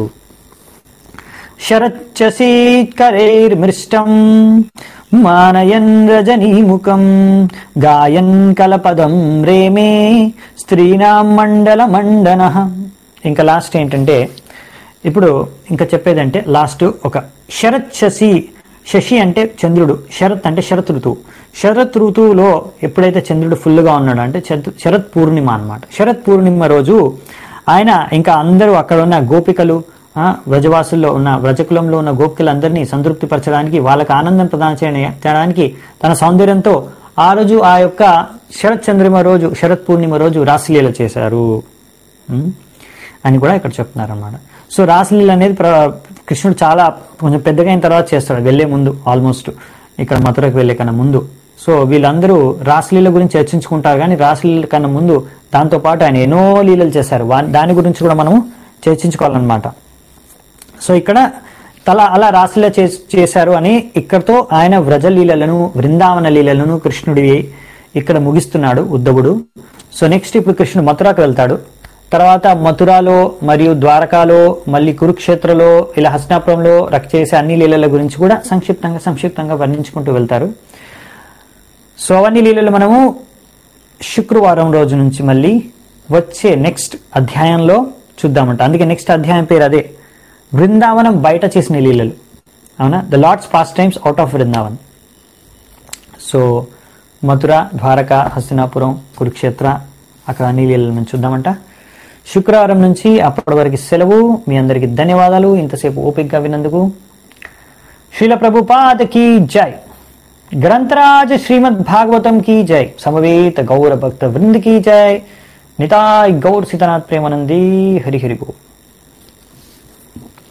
శరచ్చసీకరైర్మృష్టం మానయన్ రజనీముఖం గాయన్ కలపదం రేమే స్త్రీనాం మండల మండన ఇంకా లాస్ట్ ఏంటంటే ఇప్పుడు ఇంకా చెప్పేదంటే లాస్ట్ ఒక శరత్ శశి శశి అంటే చంద్రుడు శరత్ అంటే శరత్ ఋతువు శరత్ ఋతువులో ఎప్పుడైతే చంద్రుడు ఫుల్గా ఉన్నాడో అంటే చంద్రు- శరత్ పూర్ణిమ అన్నమాట శరత్ పూర్ణిమ రోజు ఆయన ఇంకా అందరూ అక్కడ ఉన్న గోపికలు ఆ, వ్రజవాసుల్లో ఉన్న వ్రజకులంలో ఉన్న గోపికలందరినీ సంతృప్తిపరచడానికి వాళ్ళకి ఆనందం ప్రదానం చేయని- చేయడానికి తన సౌందర్యంతో ఆ రోజు ఆ యొక్క శరత్ చంద్రిమ రోజు శరత్ పూర్ణిమ రోజు రాసలీల చేశారు ఉం? అని కూడా ఇక్కడ చెప్తున్నారు అనమాట సో రాసలీల అనేది ప్ర- కృష్ణుడు చాలా కొంచెం పెద్దగా అయిన తర్వాత చేస్తాడు వెళ్లే ముందు ఆల్మోస్ట్ ఇక్కడ మథురకు వెళ్లే కన్నా ముందు సో వీళ్ళందరూ రాసలీల గురించి చర్చించుకుంటారు కానీ రాసలీల కన్నా ముందు దాంతో పాటు ఆయన ఎన్నో లీలలు చేశారు వా- దాని గురించి కూడా మనము చర్చించుకోవాలన్నమాట సో ఇక్కడ తల అలా రాశిలా చే- చేశారు అని ఇక్కడతో ఆయన వ్రజ లీలలను బృందావన లీలలను కృష్ణుడి ఇక్కడ ముగిస్తున్నాడు ఉద్ధవుడు సో నెక్స్ట్ ఇప్పుడు కృష్ణుడు మథురాకు వెళ్తాడు తర్వాత మథురాలో మరియు ద్వారకాలో మళ్ళీ కురుక్షేత్రలో ఇలా హస్నాపురంలో రక్ చేసే అన్ని లీలల గురించి కూడా సంక్షిప్తంగా సంక్షిప్తంగా వర్ణించుకుంటూ వెళ్తారు సో అవన్నీ లీలలు మనము శుక్రవారం రోజు నుంచి మళ్ళీ వచ్చే నెక్స్ట్ అధ్యాయంలో చూద్దామంట అందుకే నెక్స్ట్ అధ్యాయం పేరు అదే బృందావనం బయట చేసిన లీలలు అవునా the lord's pastimes out of Vrindavan so Mathura Dwaraka Hastinapuram Kurukshetra అక్కడ నీళ్ళ నుంచి చూద్దామంట శుక్రవారం నుంచి అప్పటి వరకు సెలవు మీ అందరికీ ధన్యవాదాలు ఇంతసేపు ఓపికగా విన్నందుకు శ్రీల ప్రభుపాద కీ జై గ్రంథరాజ్ శ్రీమద్ భాగవతం కీ జై సమవేత గౌర భక్త వృంద కీ జై నితాయ్ గౌర్ సీతనాథ్ ప్రేమానందీ హరి హరి గో